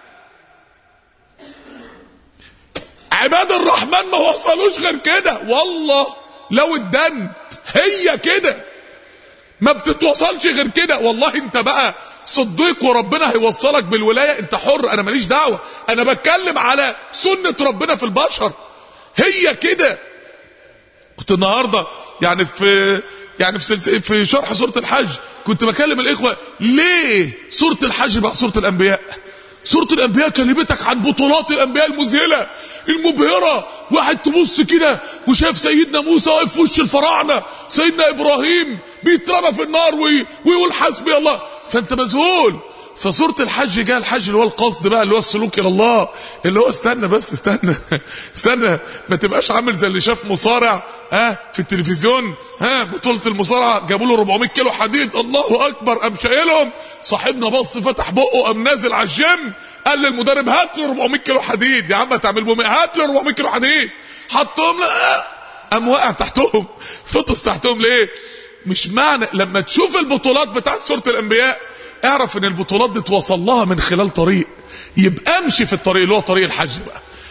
عباد الرحمن ما وصلوش غير كده والله لو اتدنت هي كده ما بتتوصلش غير كده والله انت بقى صديق وربنا هيوصلك بالولايه انت حر انا ماليش دعوه انا بتكلم على سنه ربنا في البشر هي كده كنت النهارده يعني في يعني في سلسلة في شرح سوره الحج كنت بكلم الاخوه ليه سوره الحج بقى سوره الانبياء سورة الأنبياء كلمتك عن بطولات الأنبياء المذهلة المبهرة واحد تبص كده وشاف سيدنا موسى واقف في وش الفراعنة سيدنا إبراهيم بيترمى في النار وي... ويقول حسبي الله فأنت مذهول فسورة الحج جاء الحج اللي هو القصد بقى اللي هو السلوك إلى الله اللي هو استنى بس استنى استنى ما تبقاش عامل زي اللي شاف مصارع ها في التلفزيون ها بطولة المصارعة جابوا له 400 كيلو حديد الله أكبر قام شايلهم صاحبنا بص فتح بقه قام نازل على الجيم قال للمدرب هات له 400 كيلو حديد يا عم هتعمل بهم هات له 400 كيلو حديد حطهم لا قام واقع تحتهم فطس تحتهم ليه؟ مش معنى لما تشوف البطولات بتاعت سورة الأنبياء اعرف ان البطولات دي توصل لها من خلال طريق يبقى امشي في الطريق اللي هو طريق الحج بقى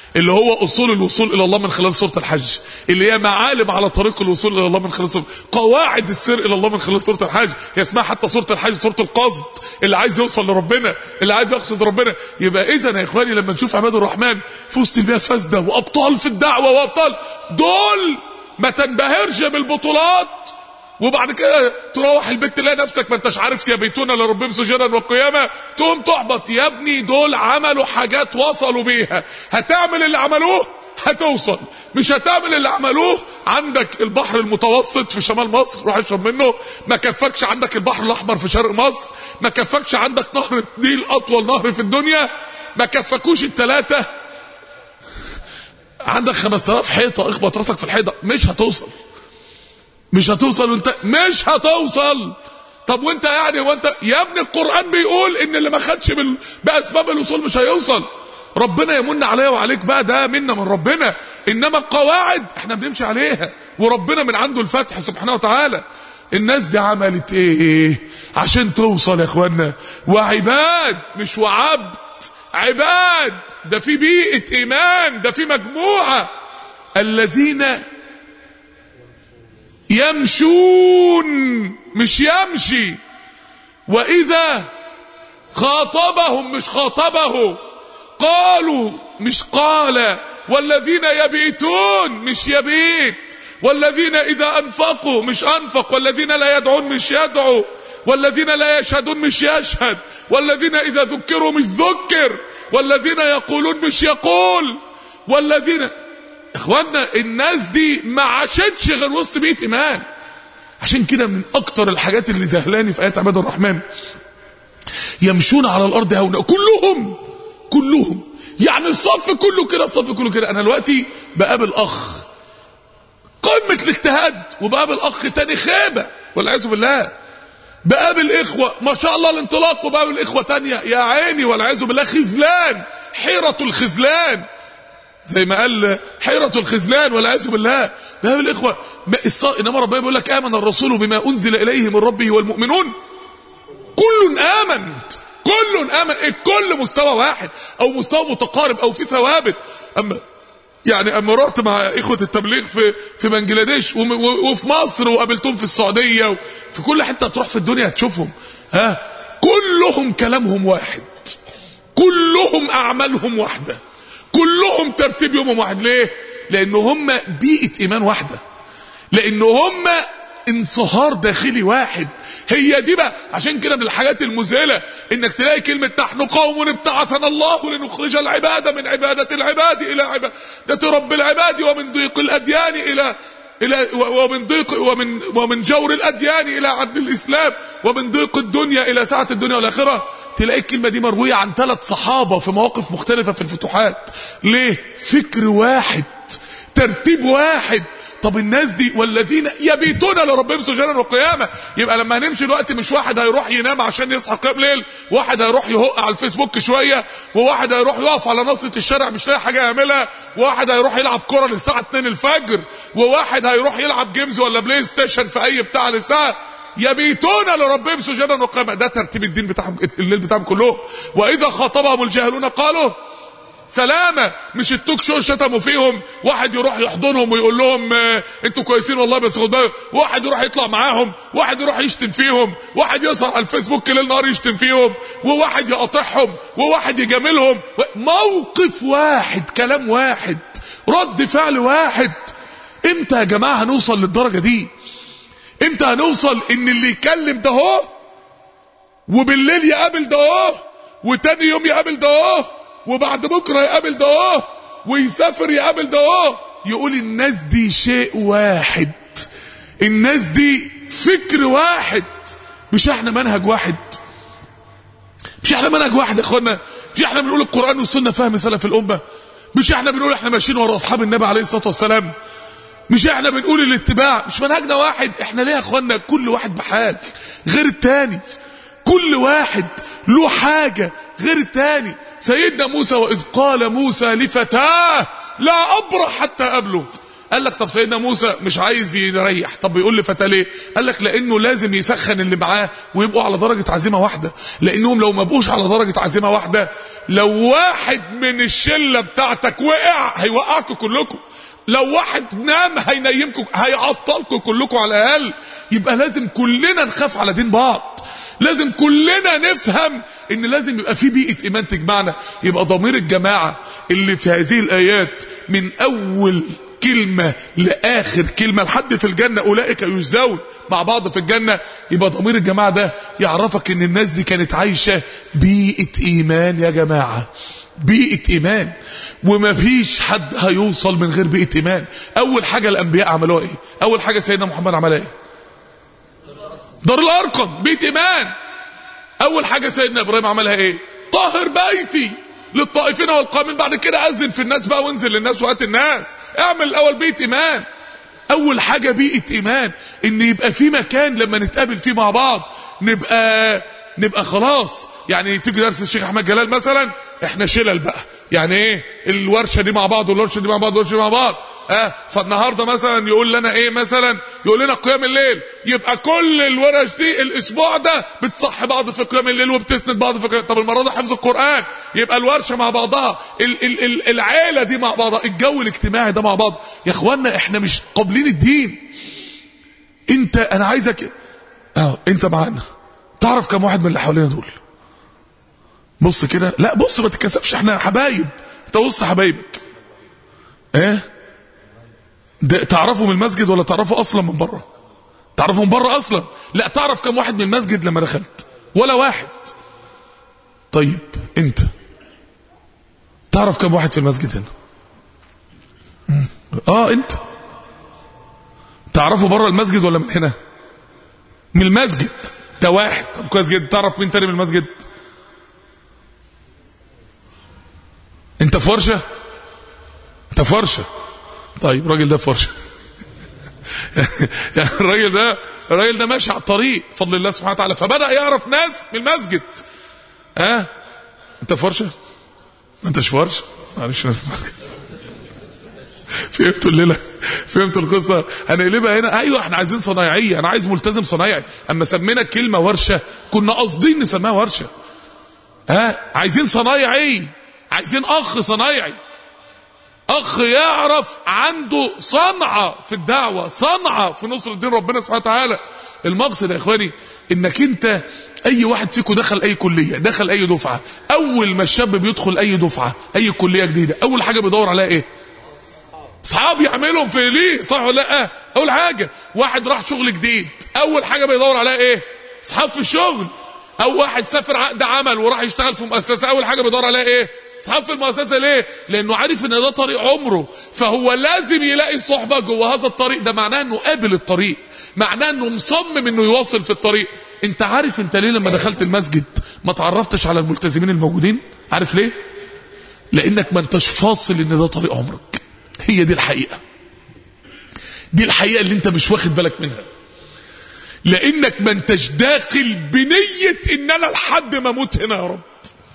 اللي هو اصول الوصول الى الله من خلال سوره الحج اللي هي معالم على طريق الوصول الى الله من خلال سوره قواعد السير الى الله من خلال سوره الحج هي اسمها حتى سوره الحج سوره القصد اللي عايز يوصل لربنا اللي عايز يقصد ربنا يبقى اذا يا اخواني لما نشوف عباد الرحمن في وسط البيئه الفاسده وابطال في الدعوه وابطال دول ما تنبهرش بالبطولات وبعد كده تروح البيت تلاقي نفسك ما انتش عارف يبيتون لربهم سجدا وقياما تقوم تحبط يا ابني دول عملوا حاجات وصلوا بيها هتعمل اللي عملوه هتوصل مش هتعمل اللي عملوه عندك البحر المتوسط في شمال مصر روح اشرب منه ما كفكش عندك البحر الاحمر في شرق مصر ما كفكش عندك نهر النيل اطول نهر في الدنيا ما كفكوش الثلاثه عندك 5000 حيطه اخبط راسك في الحيطه مش هتوصل مش هتوصل وانت مش هتوصل طب وانت يعني وانت يا ابني القرآن بيقول ان اللي ما خدش بال... باسباب الوصول مش هيوصل ربنا يمن عليا وعليك بقى ده منا من ربنا انما القواعد احنا بنمشي عليها وربنا من عنده الفتح سبحانه وتعالى الناس دي عملت ايه عشان توصل يا اخوانا وعباد مش وعبد عباد ده في بيئة ايمان ده في مجموعة الذين يمشون مش يمشي واذا خاطبهم مش خاطبه قالوا مش قال والذين يبيتون مش يبيت والذين اذا انفقوا مش انفق والذين لا يدعون مش يدعو والذين لا يشهدون مش يشهد والذين اذا ذكروا مش ذكر والذين يقولون مش يقول والذين اخوانا الناس دي ما عاشتش غير وسط بيئه ايمان عشان كده من اكتر الحاجات اللي زهلاني في ايات عباد الرحمن يمشون على الارض هونا كلهم كلهم يعني الصف كله كده الصف كله كده انا دلوقتي بقابل اخ قمه الاجتهاد وبقابل اخ تاني خيبه والعياذ بالله بقابل اخوه ما شاء الله الانطلاق وبقابل اخوه تانية يا عيني والعياذ بالله خذلان حيره الخذلان زي ما قال حيرة الخذلان والعياذ بالله ده الاخوه الص... انما ربنا بيقول لك امن الرسول بما انزل اليه من ربه والمؤمنون كل امن كل امن الكل مستوى واحد او مستوى متقارب او في ثوابت اما يعني اما رحت مع اخوه التبليغ في في بنجلاديش وفي مصر وقابلتهم في السعوديه في كل حته تروح في الدنيا هتشوفهم ها كلهم كلامهم واحد كلهم اعمالهم واحده كلهم ترتيب يومهم واحد ليه لان هم بيئه ايمان واحده لان هم انصهار داخلي واحد هي دي بقى عشان كده من الحاجات المذهله انك تلاقي كلمه نحن قوم ابتعثنا الله لنخرج العباد من عباده العباد الى عباده رب العباد ومن ضيق الاديان الى الى ومن ضيق ومن ومن جور الاديان الى عدل الاسلام ومن ضيق الدنيا الى سعه الدنيا والاخره تلاقي الكلمه دي مرويه عن ثلاث صحابه في مواقف مختلفه في الفتوحات ليه فكر واحد ترتيب واحد طب الناس دي والذين يبيتون لربهم سجدا وقياما يبقى لما هنمشي الوقت مش واحد هيروح ينام عشان يصحى قيام ليل واحد هيروح يهق على الفيسبوك شويه وواحد هيروح يقف على نصة الشارع مش لاقي حاجه يعملها وواحد هيروح يلعب كره للساعه 2 الفجر وواحد هيروح يلعب جيمز ولا بلاي ستيشن في اي بتاع للساعه يبيتون لربهم سجدا وقياما ده ترتيب الدين بتاعهم الليل بتاعهم كلهم واذا خاطبهم الجاهلون قالوا سلامة مش التوك شو شتموا فيهم واحد يروح يحضنهم ويقول لهم اه انتوا كويسين والله بس خد بالك واحد يروح يطلع معاهم واحد يروح يشتم فيهم واحد يظهر على الفيسبوك ليل نهار يشتم فيهم وواحد يقاطعهم وواحد يجاملهم موقف واحد كلام واحد رد فعل واحد امتى يا جماعة هنوصل للدرجة دي امتى هنوصل ان اللي يكلم ده هو وبالليل يقابل ده هو وتاني يوم يقابل ده هو وبعد بكره يقابل ده اه ويسافر يقابل ده اه يقول الناس دي شيء واحد الناس دي فكر واحد مش احنا منهج واحد مش احنا منهج واحد يا اخوانا مش احنا بنقول القران والسنه فهم سلف الامه مش احنا بنقول احنا ماشيين ورا اصحاب النبي عليه الصلاه والسلام مش احنا بنقول الاتباع مش منهجنا واحد احنا ليه يا اخوانا كل واحد بحال غير التاني كل واحد له حاجة غير التاني سيدنا موسى وإذ قال موسى لفتاه لا أبرح حتى أبلغ قال لك طب سيدنا موسى مش عايز يريح طب بيقول لفتاه ليه قال لك لانه لازم يسخن اللي معاه ويبقوا على درجه عزيمه واحده لانهم لو ما بقوش على درجه عزيمه واحده لو واحد من الشله بتاعتك وقع هيوقعكم كلكم لو واحد نام هينيمكم هيعطلكم كلكم على الاقل يبقى لازم كلنا نخاف على دين بعض لازم كلنا نفهم ان لازم يبقى في بيئه ايمان تجمعنا يبقى ضمير الجماعه اللي في هذه الايات من اول كلمة لآخر كلمة لحد في الجنة أولئك يجزون مع بعض في الجنة يبقى ضمير الجماعة ده يعرفك ان الناس دي كانت عايشة بيئة إيمان يا جماعة بيئة إيمان وما فيش حد هيوصل من غير بيئة إيمان أول حاجة الأنبياء عملوها إيه أول حاجة سيدنا محمد عملها إيه دار الأرقم بيت إيمان أول حاجة سيدنا إبراهيم عملها إيه طهر بيتي للطائفين والقائمين بعد كده أذن في الناس بقى وانزل للناس وقت الناس اعمل الأول بيت إيمان أول حاجة بيئة إيمان إن يبقى في مكان لما نتقابل فيه مع بعض نبقى نبقى خلاص يعني تيجي درس الشيخ احمد جلال مثلا احنا شلل بقى يعني ايه الورشه دي مع بعض والورشه دي مع بعض والورشه دي مع بعض اه فالنهارده مثلا يقول لنا ايه مثلا يقول لنا قيام الليل يبقى كل الورش دي الاسبوع ده بتصح بعض في قيام الليل وبتسند بعض في قيام طب المره دي حفظ القران يبقى الورشه مع بعضها ال ال ال العيله دي مع بعضها الجو الاجتماعي ده مع بعض يا اخوانا احنا مش قابلين الدين انت انا عايزك اه انت معانا تعرف كم واحد من اللي حوالينا دول بص كده لا بص ما تتكسفش احنا حبايب انت وسط حبايبك ايه ده تعرفوا من المسجد ولا تعرفوا اصلا من بره تعرفوا من بره اصلا لا تعرف كم واحد من المسجد لما دخلت ولا واحد طيب انت تعرف كم واحد في المسجد هنا مم. اه انت تعرفوا بره المسجد ولا من هنا من المسجد ده واحد طب كويس جدا تعرف مين تاني من المسجد انت في ورشه انت في ورشه طيب الراجل ده في ورشه يعني الراجل ده الراجل ده ماشي على الطريق بفضل الله سبحانه وتعالى فبدا يعرف ناس من المسجد ها أه؟ انت في ورشه ما انتش في ورشه معلش ناس فهمتوا الليله فهمتوا القصه هنقلبها هنا ايوه احنا عايزين صنايعيه انا عايز ملتزم صنايعي اما سمينا الكلمه ورشه كنا قاصدين نسميها ورشه ها عايزين صنايعي عايزين اخ صنايعي اخ يعرف عنده صنعه في الدعوه صنعه في نصر الدين ربنا سبحانه وتعالى المقصد يا اخواني انك انت اي واحد فيكم دخل اي كليه دخل اي دفعه اول ما الشاب بيدخل اي دفعه اي كليه جديده اول حاجه بيدور عليها ايه اصحاب يعملهم في ليه صح ولا لا اول حاجه واحد راح شغل جديد اول حاجه بيدور عليها ايه اصحاب في الشغل او واحد سافر عقد عمل وراح يشتغل في مؤسسه اول حاجه بيدور عليها ايه اصحاب في المؤسسه ليه لانه عارف ان ده طريق عمره فهو لازم يلاقي صحبه جوه هذا الطريق ده معناه انه قابل الطريق معناه انه مصمم انه يواصل في الطريق انت عارف انت ليه لما دخلت المسجد ما تعرفتش على الملتزمين الموجودين عارف ليه لانك ما انتش فاصل ان ده طريق عمرك هي دي الحقيقه دي الحقيقه اللي انت مش واخد بالك منها لانك ما انتش داخل بنيه ان انا لحد ما اموت هنا يا رب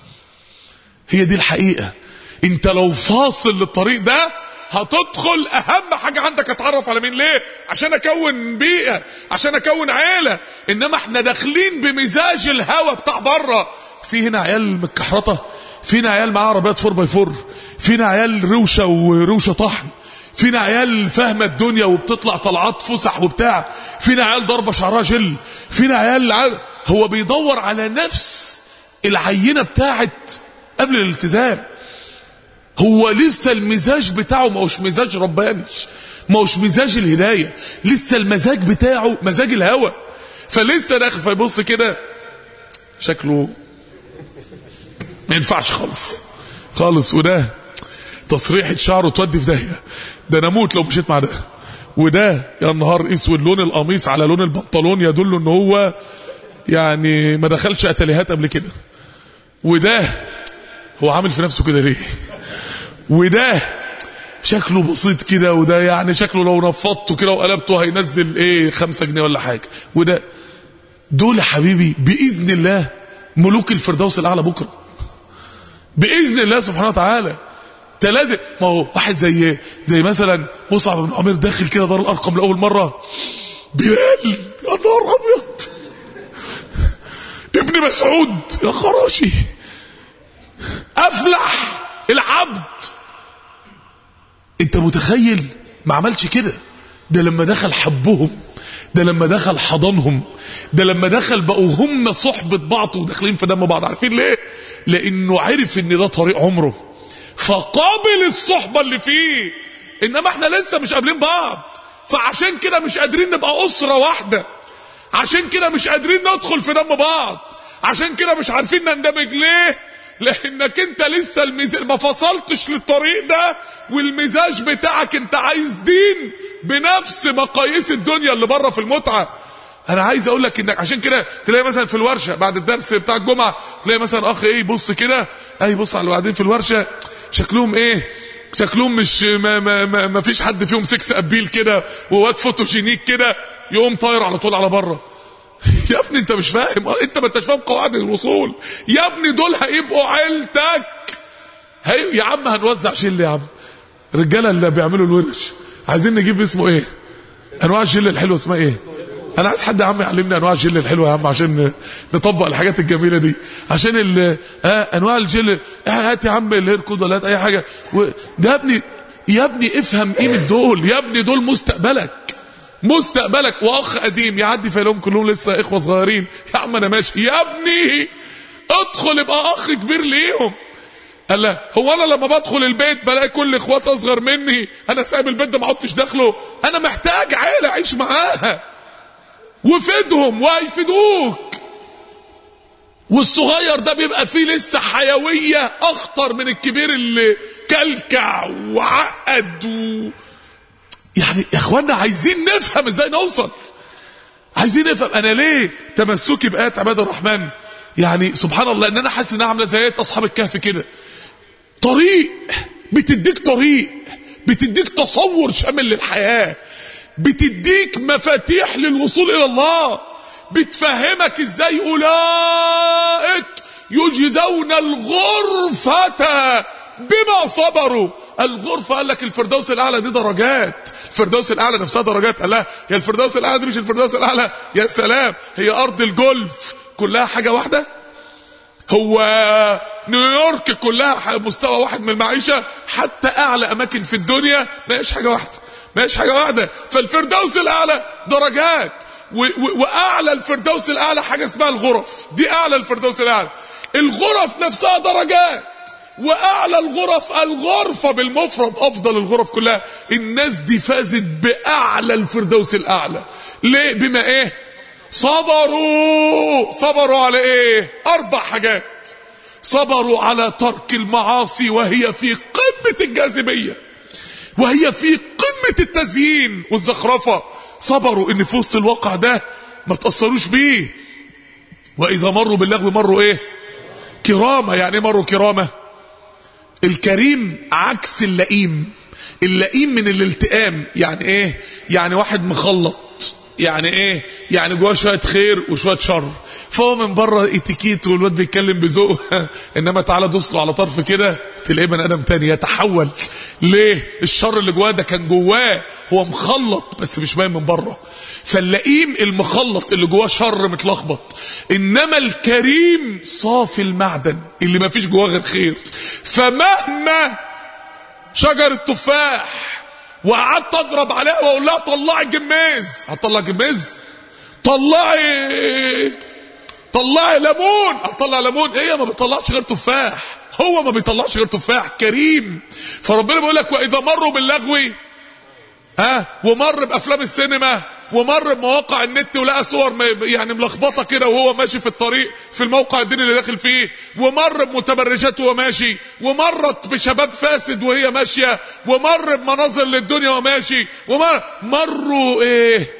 هي دي الحقيقه انت لو فاصل للطريق ده هتدخل اهم حاجه عندك اتعرف على مين ليه عشان اكون بيئه عشان اكون عيله انما احنا داخلين بمزاج الهوى بتاع بره في هنا عيال متكحرطه فينا عيال معاها عربيات 4 باي 4 فينا عيال روشه وروشه طحن فينا عيال فاهمه الدنيا وبتطلع طلعات فسح وبتاع فينا عيال ضربه شعرها جل فينا عيال عيال هو بيدور على نفس العينه بتاعت قبل الالتزام هو لسه المزاج بتاعه ما هوش مزاج رباني ما هوش مزاج الهدايه لسه المزاج بتاعه مزاج الهوى فلسه داخل فيبص كده شكله ما ينفعش خالص خالص وده تصريحة شعره تودي في داهية ده انا اموت لو مشيت مع ده وده يا نهار اسود لون القميص على لون البنطلون يدل ان هو يعني ما دخلش اتليهات قبل كده وده هو عامل في نفسه كده ليه وده شكله بسيط كده وده يعني شكله لو نفضته كده وقلبته هينزل ايه خمسة جنيه ولا حاجة وده دول يا حبيبي بإذن الله ملوك الفردوس الأعلى بكرة بإذن الله سبحانه وتعالى انت لازم ما هو واحد زي زي مثلا مصعب بن عمير داخل كده دار الارقم لاول مره بلال يا نهار ابيض ابن مسعود يا خراشي افلح العبد انت متخيل ما عملش كده ده لما دخل حبهم ده لما دخل حضنهم ده لما دخل بقوا هم صحبة بعض وداخلين في دم بعض عارفين ليه لانه عرف ان ده طريق عمره فقابل الصحبة اللي فيه انما احنا لسه مش قابلين بعض فعشان كده مش قادرين نبقى اسرة واحدة عشان كده مش قادرين ندخل في دم بعض عشان كده مش عارفين نندمج ليه لانك انت لسه الميزاج ما فصلتش للطريق ده والمزاج بتاعك انت عايز دين بنفس مقاييس الدنيا اللي بره في المتعه انا عايز اقول لك انك عشان كده تلاقي مثلا في الورشه بعد الدرس بتاع الجمعه تلاقي مثلا اخ ايه يبص كده اي بص على اللي قاعدين في الورشه شكلهم ايه شكلهم مش ما, ما, ما, ما فيش حد فيهم سكس ابيل كده وواد فوتوجينيك كده يقوم طاير على طول على بره يا ابني انت مش فاهم انت ما انتش فاهم قواعد الوصول يا ابني دول هيبقوا عيلتك هي... يا عم هنوزع شل يا عم الرجاله اللي بيعملوا الورش عايزين نجيب اسمه ايه انواع الجل الحلوه اسمها ايه انا عايز حد يا عم يعلمني انواع الجل الحلوه يا عم عشان نطبق الحاجات الجميله دي عشان ال اه انواع الجل هات يا عم الهير كود ولا هات اي حاجه و... ده يا ابني يا ابني افهم قيمه دول يا ابني دول مستقبلك مستقبلك واخ قديم يعدي في لهم كلهم لسه اخوه صغيرين يا عم انا ماشي يا ابني ادخل ابقى اخ كبير ليهم قال لا هو انا لما بدخل البيت بلاقي كل اخوات اصغر مني انا سايب البيت ده ما عدتش داخله انا محتاج عيله اعيش معاها وفيدهم وهيفيدوك والصغير ده بيبقى فيه لسه حيويه اخطر من الكبير اللي كلكع وعقد و... يعني يا اخوانا عايزين نفهم ازاي نوصل عايزين نفهم انا ليه تمسكي بايات عباد الرحمن يعني سبحان الله ان انا حاسس انها عامله زي اصحاب الكهف كده طريق بتديك طريق بتديك تصور شامل للحياه بتديك مفاتيح للوصول الى الله بتفهمك ازاي اولئك يجزون الغرفه بما صبروا الغرفة قال لك الفردوس الأعلى دي درجات الفردوس الأعلى نفسها درجات قال لها يا الفردوس الأعلى دي مش الفردوس الأعلى يا سلام هي أرض الجولف كلها حاجة واحدة هو نيويورك كلها مستوى واحد من المعيشة حتى أعلى أماكن في الدنيا ما هيش حاجة واحدة ما هيش حاجة واحدة فالفردوس الأعلى درجات وأعلى الفردوس الأعلى حاجة اسمها الغرف دي أعلى الفردوس الأعلى الغرف نفسها درجات واعلى الغرف الغرفه بالمفرد افضل الغرف كلها الناس دي فازت باعلى الفردوس الاعلى ليه بما ايه صبروا صبروا على ايه اربع حاجات صبروا على ترك المعاصي وهي في قمه الجاذبيه وهي في قمه التزيين والزخرفه صبروا ان في وسط الواقع ده ما تاثروش بيه واذا مروا باللغو مروا ايه كرامه يعني مروا كرامه الكريم عكس اللئيم اللئيم من الالتئام يعني ايه يعني واحد مخلط يعني ايه يعني جواه شويه خير وشويه شر فهو من بره اتيكيت والواد بيتكلم بذوق انما تعالى دوس له على طرف كده تلاقيه بني ادم تاني يتحول ليه الشر اللي جواه ده كان جواه هو مخلط بس مش باين من بره فاللئيم المخلط اللي جواه شر متلخبط انما الكريم صافي المعدن اللي ما فيش جواه غير خير فمهما شجر التفاح وقعدت اضرب عليها واقول لها طلعي جميز هتطلع جميز طلعي طلعي ليمون هتطلع ليمون هي ما بتطلعش غير تفاح هو ما بيطلعش غير تفاح كريم فربنا بيقول لك واذا مروا باللغو ها ومر بافلام السينما ومر بمواقع النت ولقى صور يعني ملخبطه كده وهو ماشي في الطريق في الموقع الديني اللي داخل فيه ومر بمتبرجات وهو ماشي ومرت بشباب فاسد وهي ماشيه ومر بمناظر للدنيا وهو ماشي ومر مروا ايه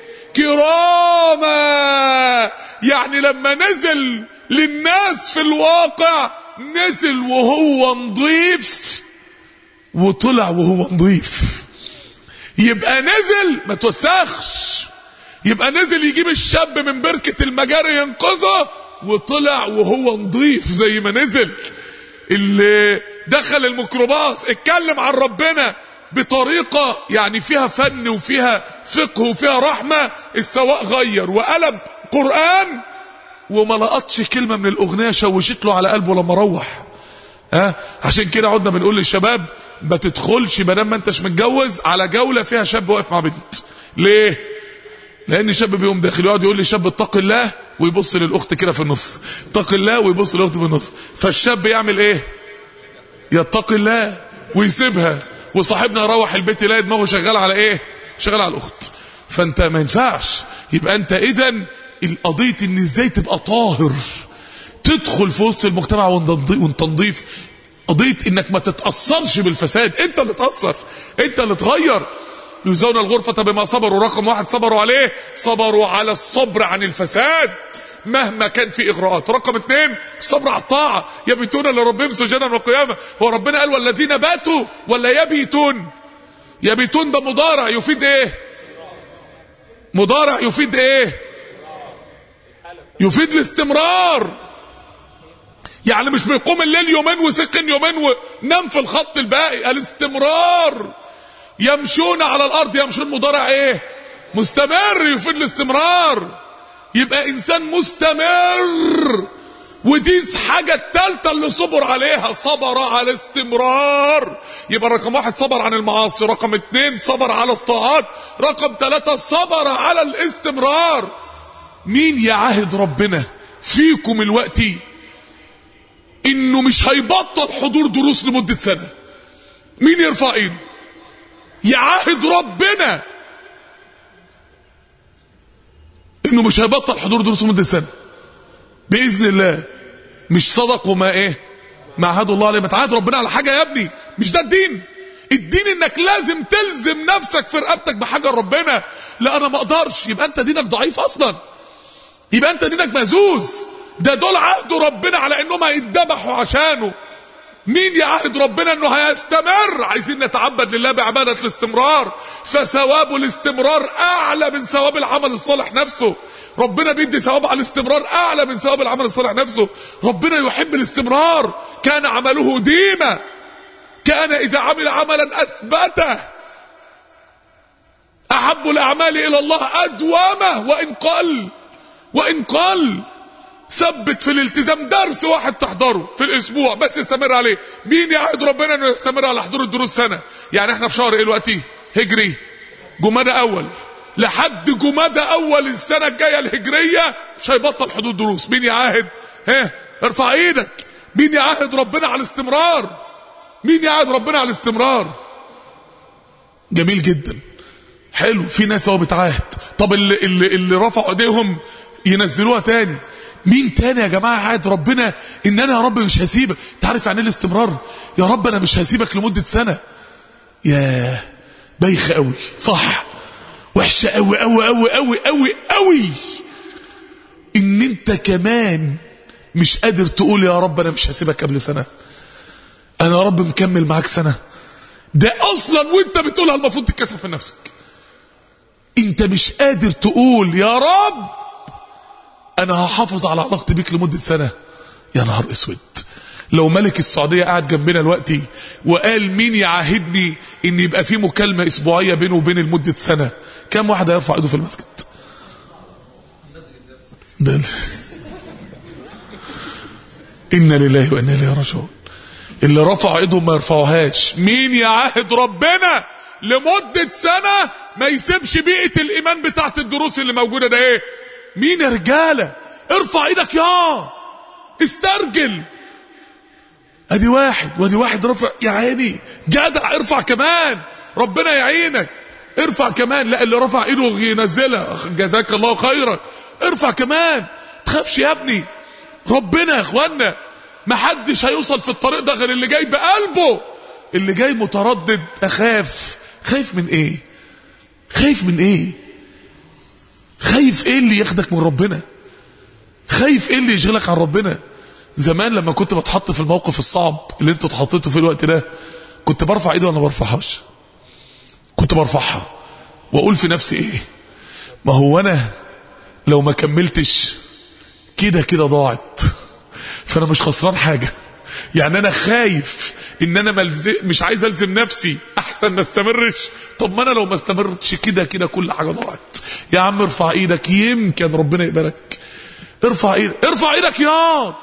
كراما يعني لما نزل للناس في الواقع نزل وهو نظيف وطلع وهو نظيف يبقى نزل ما توسخش يبقى نزل يجيب الشاب من بركة المجاري ينقذه وطلع وهو نظيف زي ما نزل اللي دخل الميكروباص اتكلم عن ربنا بطريقة يعني فيها فن وفيها فقه وفيها رحمة السواق غير وقلب قرآن وما لقطش كلمة من الأغنية شوشت له على قلبه لما روح ها عشان كده عدنا بنقول للشباب ما تدخلش ما دام ما انتش متجوز على جولة فيها شاب واقف مع بنت ليه لان الشاب بيقوم داخل يقعد يقول للشاب اتق الله ويبص للاخت كده في النص اتق الله ويبص للاخت في النص فالشاب يعمل ايه يتقي الله ويسيبها وصاحبنا يروح البيت يلاقي دماغه شغال على ايه شغال على الاخت فانت ما ينفعش يبقى انت اذا القضيه ان ازاي تبقى طاهر تدخل في وسط المجتمع وانت نضيف قضيه انك ما تتاثرش بالفساد انت اللي تاثر انت اللي تغير يزون الغرفة بما صبروا رقم واحد صبروا عليه صبروا على الصبر عن الفساد مهما كان في إغراءات رقم اثنين الصبر على الطاعة يبيتون لربهم سجنا وقياما هو ربنا قال والذين باتوا ولا يبيتون يبيتون ده مضارع يفيد ايه مضارع يفيد ايه يفيد الاستمرار يعني مش بيقوم الليل يومين وسكن يومين ونام في الخط الباقي الاستمرار يمشون على الارض يمشون مضارع ايه مستمر يفيد الاستمرار يبقى انسان مستمر ودي حاجة التالتة اللي صبر عليها صبر على استمرار يبقى رقم واحد صبر عن المعاصي رقم اتنين صبر على الطاعات رقم ثلاثة صبر على الاستمرار مين يعاهد ربنا فيكم الوقت انه مش هيبطل حضور دروس لمدة سنة مين يرفع ايده يعاهد ربنا انه مش هيبطل حضور دروس لمده سنه باذن الله مش صدق وما ايه ما عهد الله عليه ما تعاهد ربنا على حاجه يا ابني مش ده الدين الدين انك لازم تلزم نفسك في رقبتك بحاجه ربنا لا انا ما اقدرش يبقى انت دينك ضعيف اصلا يبقى انت دينك مهزوز ده دول عهد ربنا على انهم هيتذبحوا عشانه مين يعهد ربنا انه هيستمر عايزين نتعبد لله بعبادة الاستمرار فثواب الاستمرار اعلى من ثواب العمل الصالح نفسه ربنا بيدي ثواب على الاستمرار اعلى من ثواب العمل الصالح نفسه ربنا يحب الاستمرار كان عمله ديما كان اذا عمل عملا اثبته احب الاعمال الى الله ادومه وان قل وان قل ثبت في الالتزام درس واحد تحضره في الاسبوع بس استمر عليه مين يعهد ربنا انه يستمر على حضور الدروس سنه يعني احنا في شهر ايه دلوقتي هجري جمادى اول لحد جمادى اول السنه الجايه الهجريه مش هيبطل حضور دروس مين يعاهد ها ارفع ايدك مين يعاهد ربنا على الاستمرار مين يعاهد ربنا على الاستمرار جميل جدا حلو في ناس هو بتعاهد طب اللي اللي اللي رفعوا ايديهم ينزلوها تاني مين تاني يا جماعة عاد ربنا ان انا يا رب مش هسيبك تعرف يعني الاستمرار يا رب انا مش هسيبك لمدة سنة يا بايخة قوي صح وحشة قوي قوي قوي قوي قوي قوي ان انت كمان مش قادر تقول يا رب انا مش هسيبك قبل سنة انا يا رب مكمل معاك سنة ده اصلا وانت بتقولها المفروض تتكسر في نفسك انت مش قادر تقول يا رب انا هحافظ على علاقتي بيك لمدة سنة يا نهار اسود لو ملك السعودية قاعد جنبنا دلوقتي وقال مين يعاهدني ان يبقى في مكالمة اسبوعية بينه وبين لمدة سنة كم واحد هيرفع ايده في المسجد ده إنا لله وإنا إليه راجعون اللي رفعوا ايدهم ما يرفعوهاش مين يعاهد ربنا لمدة سنة ما يسيبش بيئة الإيمان بتاعت الدروس اللي موجودة ده إيه مين يا رجالة ارفع ايدك يا استرجل ادي واحد وادي واحد رفع يا عيني جدع ارفع كمان ربنا يعينك ارفع كمان لا اللي رفع ايده ينزلها جزاك الله خيرا ارفع كمان تخافش يا ابني ربنا يا اخوانا ما حدش هيوصل في الطريق ده غير اللي جاي بقلبه اللي جاي متردد اخاف خايف من ايه خايف من ايه خايف ايه اللي ياخدك من ربنا خايف ايه اللي يشغلك عن ربنا زمان لما كنت بتحط في الموقف الصعب اللي انتوا اتحطيتوا فيه الوقت ده كنت برفع ايدي وانا ما برفعهاش كنت برفعها واقول في نفسي ايه ما هو انا لو ما كملتش كده كده ضاعت فانا مش خسران حاجه يعني انا خايف ان انا ملز... مش عايز الزم نفسي احسن ما استمرش طب ما انا لو ما استمرتش كده كده كل حاجه ضاعت يا عم ارفع ايدك يمكن ربنا يقبلك ارفع ايدك ارفع ايدك ياض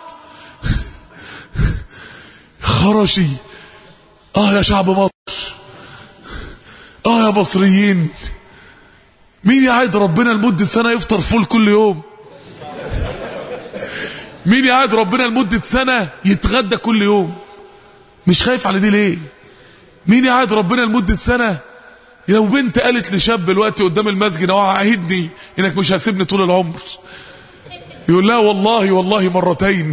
خرشي اه يا شعب مصر اه يا مصريين مين يعد ربنا لمدة سنة يفطر فول كل يوم مين يعد ربنا لمدة سنة يتغدى كل يوم مش خايف على دي ليه مين يعد ربنا لمدة سنة لو بنت قالت لشاب دلوقتي قدام المسجد اوعى عهدني انك مش هسيبني طول العمر يقول لا والله والله مرتين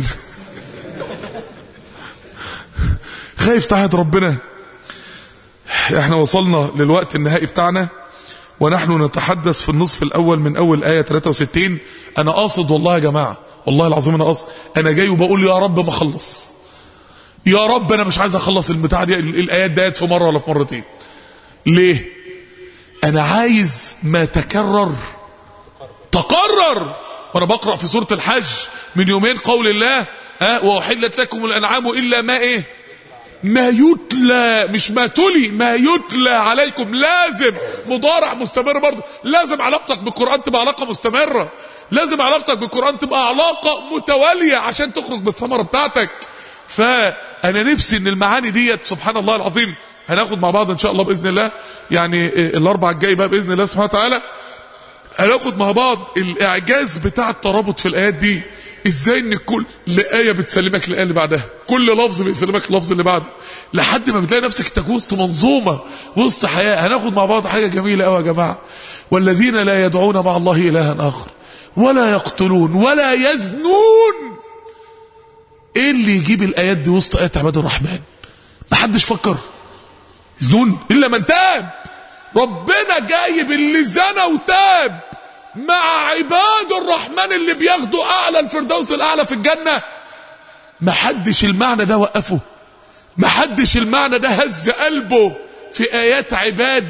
خايف تعهد ربنا احنا وصلنا للوقت النهائي بتاعنا ونحن نتحدث في النصف الاول من اول ايه 63 انا قاصد والله يا جماعه والله العظيم انا قاصد انا جاي وبقول يا رب ما اخلص يا رب انا مش عايز اخلص البتاع دي الايات ديت في مره ولا في مرتين ليه انا عايز ما تكرر تقرر وانا بقرا في سوره الحج من يومين قول الله ها واحلت لكم الانعام الا ما ايه ما يتلى مش ما تلي ما يتلى عليكم لازم مضارع مستمر برضه لازم علاقتك بالقرآن تبقى علاقة مستمرة لازم علاقتك بالقرآن تبقى علاقة متوالية عشان تخرج بالثمرة بتاعتك فأنا نفسي ان المعاني ديت سبحان الله العظيم هناخد مع بعض ان شاء الله بإذن الله يعني الاربع الجاي بقى بإذن الله سبحانه وتعالى هناخد مع بعض الاعجاز بتاع الترابط في الايات دي ازاي ان كل آية بتسلمك للآية اللي بعدها كل لفظ بيسلمك اللفظ اللي بعده لحد ما بتلاقي نفسك انت وسط منظومة وسط حياة هناخد مع بعض حاجة جميلة قوي يا جماعة والذين لا يدعون مع الله إلها آخر ولا يقتلون ولا يزنون ايه اللي يجيب الآيات دي وسط آيات عباد الرحمن محدش فكر يزنون إلا من تاب ربنا جايب اللي زنى وتاب مع عباد الرحمن اللي بياخدوا اعلى الفردوس الاعلى في الجنه محدش المعنى ده وقفه محدش المعنى ده هز قلبه في ايات عباد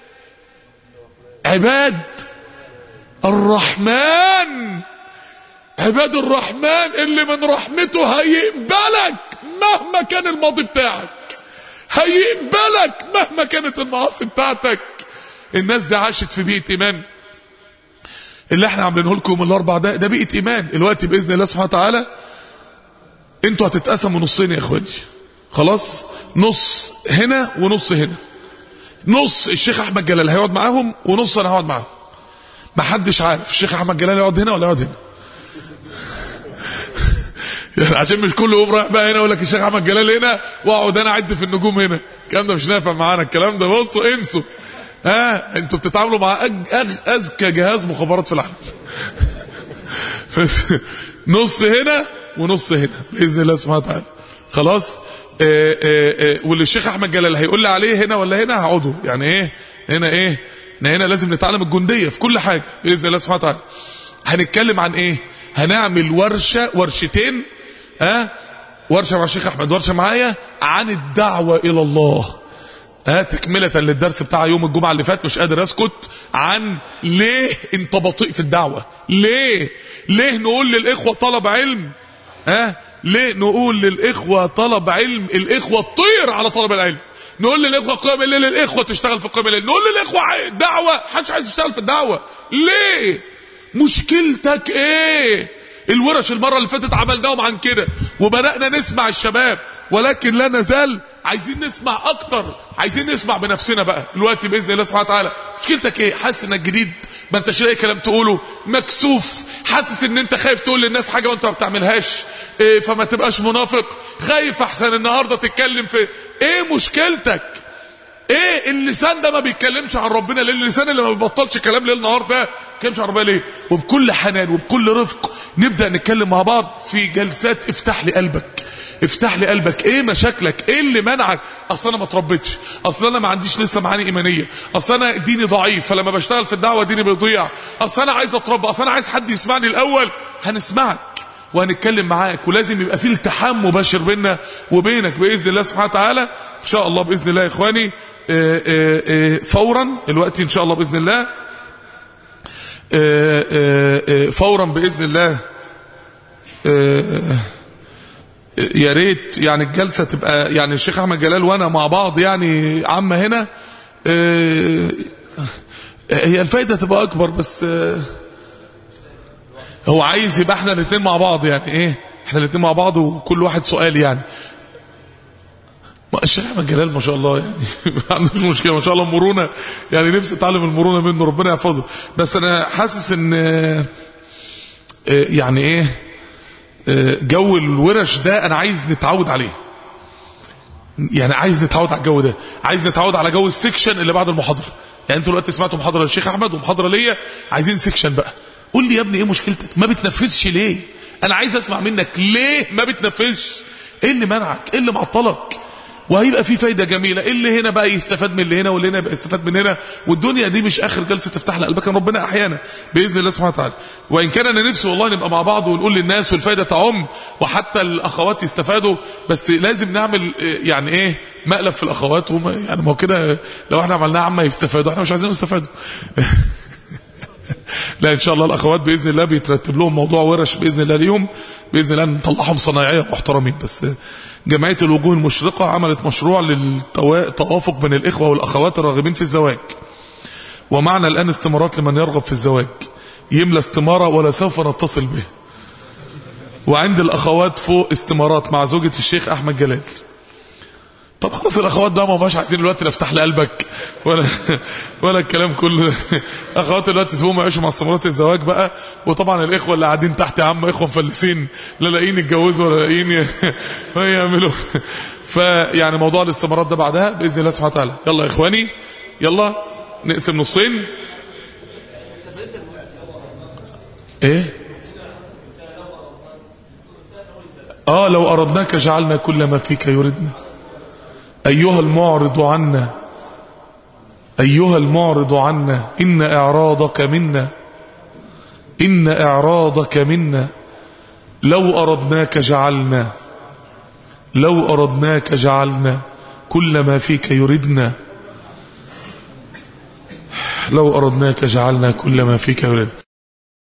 عباد الرحمن عباد الرحمن اللي من رحمته هيقبلك مهما كان الماضي بتاعك هيقبلك مهما كانت المعاصي بتاعتك الناس دي عاشت في بيئه ايمان اللي احنا عاملينه لكم الاربع ده ده بيئه ايمان الوقت باذن الله سبحانه وتعالى انتوا هتتقسموا نصين يا اخواني خلاص نص هنا ونص هنا نص الشيخ احمد جلال هيقعد معاهم ونص انا هقعد معاهم ما حدش عارف الشيخ احمد جلال يقعد هنا ولا يقعد هنا يعني عشان مش كل يوم رايح بقى هنا اقول لك الشيخ احمد جلال هنا واقعد انا اعد في النجوم هنا الكلام ده مش نافع معانا الكلام ده بصوا انسوا ها انتوا بتتعاملوا مع أج... أج... اذكى جهاز مخابرات في العالم نص هنا ونص هنا باذن الله سبحانه وتعالى خلاص آآ آآ واللي الشيخ احمد جلال هيقول لي عليه هنا ولا هنا هقعدوا يعني ايه هنا ايه هنا, هنا لازم نتعلم الجنديه في كل حاجه باذن الله سبحانه وتعالى هنتكلم عن ايه هنعمل ورشه ورشتين ها أه؟ ورشه مع الشيخ احمد ورشه معايا عن الدعوه الى الله ها تكملة للدرس بتاع يوم الجمعة اللي فات مش قادر اسكت عن ليه انت بطيء في الدعوة ليه ليه نقول للاخوة طلب علم ها ليه نقول للاخوة طلب علم الاخوة تطير على طلب العلم نقول للاخوة قيام الليل للاخوة تشتغل في قيام الليل نقول للاخوة دعوة محدش عايز يشتغل في الدعوة ليه مشكلتك ايه الورش المرة اللي فاتت عملناهم عن كده وبدأنا نسمع الشباب ولكن لا نزال عايزين نسمع اكتر عايزين نسمع بنفسنا بقى دلوقتي باذن الله سبحانه وتعالى مشكلتك ايه حاسس انك جديد ما انتش لاقي كلام تقوله مكسوف حاسس ان انت خايف تقول للناس حاجه وانت ما بتعملهاش إيه فما تبقاش منافق خايف احسن النهارده تتكلم في ايه مشكلتك ايه اللسان ده ما بيتكلمش عن ربنا ليه اللسان اللي ما بيبطلش كلام ليل نهار ده بيتكلمش عن ربنا ليه وبكل حنان وبكل رفق نبدا نتكلم مع بعض في جلسات افتح لي قلبك افتح لي قلبك ايه مشاكلك ايه اللي منعك اصل انا ما اتربيتش اصل انا ما عنديش لسه معاني ايمانيه اصل انا ديني ضعيف فلما بشتغل في الدعوه ديني بيضيع اصل انا عايز اتربى اصل انا عايز حد يسمعني الاول هنسمعك وهنتكلم معاك ولازم يبقى في التحام مباشر بيننا وبينك باذن الله سبحانه وتعالى ان شاء الله باذن الله يا اخواني آآ آآ فورا الوقت ان شاء الله باذن الله آآ فورا باذن الله يا ريت يعني الجلسة تبقى يعني الشيخ أحمد جلال وأنا مع بعض يعني عامة هنا آه، هي الفايدة تبقى أكبر بس آه، هو عايز يبقى احنا الاثنين مع بعض يعني ايه احنا الاثنين مع بعض وكل واحد سؤال يعني ما الشيخ احمد جلال ما شاء الله يعني ما عندوش مشكله ما شاء الله مرونه يعني نفسي اتعلم المرونه منه ربنا يحفظه بس انا حاسس ان آه، آه، يعني ايه آه، جو الورش ده انا عايز نتعود عليه يعني عايز نتعود على الجو ده عايز نتعود على جو السكشن اللي بعد المحاضره يعني انتوا دلوقتي سمعتوا محاضره للشيخ احمد ومحاضره ليا عايزين سكشن بقى قول لي يا ابني ايه مشكلتك ما بتنفذش ليه انا عايز اسمع منك ليه ما بتنفذش ايه اللي منعك ايه اللي معطلك وهيبقى في فايدة جميلة إيه اللي هنا بقى يستفاد من اللي هنا واللي هنا يبقى يستفاد من هنا والدنيا دي مش آخر جلسة تفتح لها قلبك ربنا أحيانا بإذن الله سبحانه وتعالى وإن كان أنا نفسي والله نبقى مع بعض ونقول للناس والفايدة تعم وحتى الأخوات يستفادوا بس لازم نعمل آه، يعني إيه مقلب في الأخوات وما يعني ما هو كده لو احنا عملناها عامة يستفادوا احنا مش عايزين يستفادوا لا ان شاء الله الاخوات باذن الله بيترتب لهم موضوع ورش باذن الله اليوم باذن الله نطلعهم صنايعيه محترمين بس جمعيه الوجوه المشرقه عملت مشروع للتوافق بين الاخوه والاخوات الراغبين في الزواج ومعنا الان استمارات لمن يرغب في الزواج يملى استماره ولا سوف نتصل به وعند الاخوات فوق استمارات مع زوجة الشيخ احمد جلال طب خلاص الاخوات ده ما بقاش عايزين دلوقتي نفتح لقلبك ولا ولا الكلام كله اخوات دلوقتي سيبوهم يعيشوا مع استمرارات الزواج بقى وطبعا الاخوه اللي قاعدين تحت يا عم اخوه مفلسين لا لاقيين يتجوزوا ولا لاقيين ي- يعملوا فيعني موضوع الاستمارات ده بعدها باذن الله سبحانه وتعالى يلا يا اخواني يلا نقسم نصين ايه اه لو اردناك جعلنا كل ما فيك يردنا أيها المعرض عنا أيها المعرض عنا إن إعراضك منا إن إعراضك منا لو أردناك جعلنا لو أردناك جعلنا كل ما فيك يردنا لو أردناك جعلنا كل ما فيك يردنا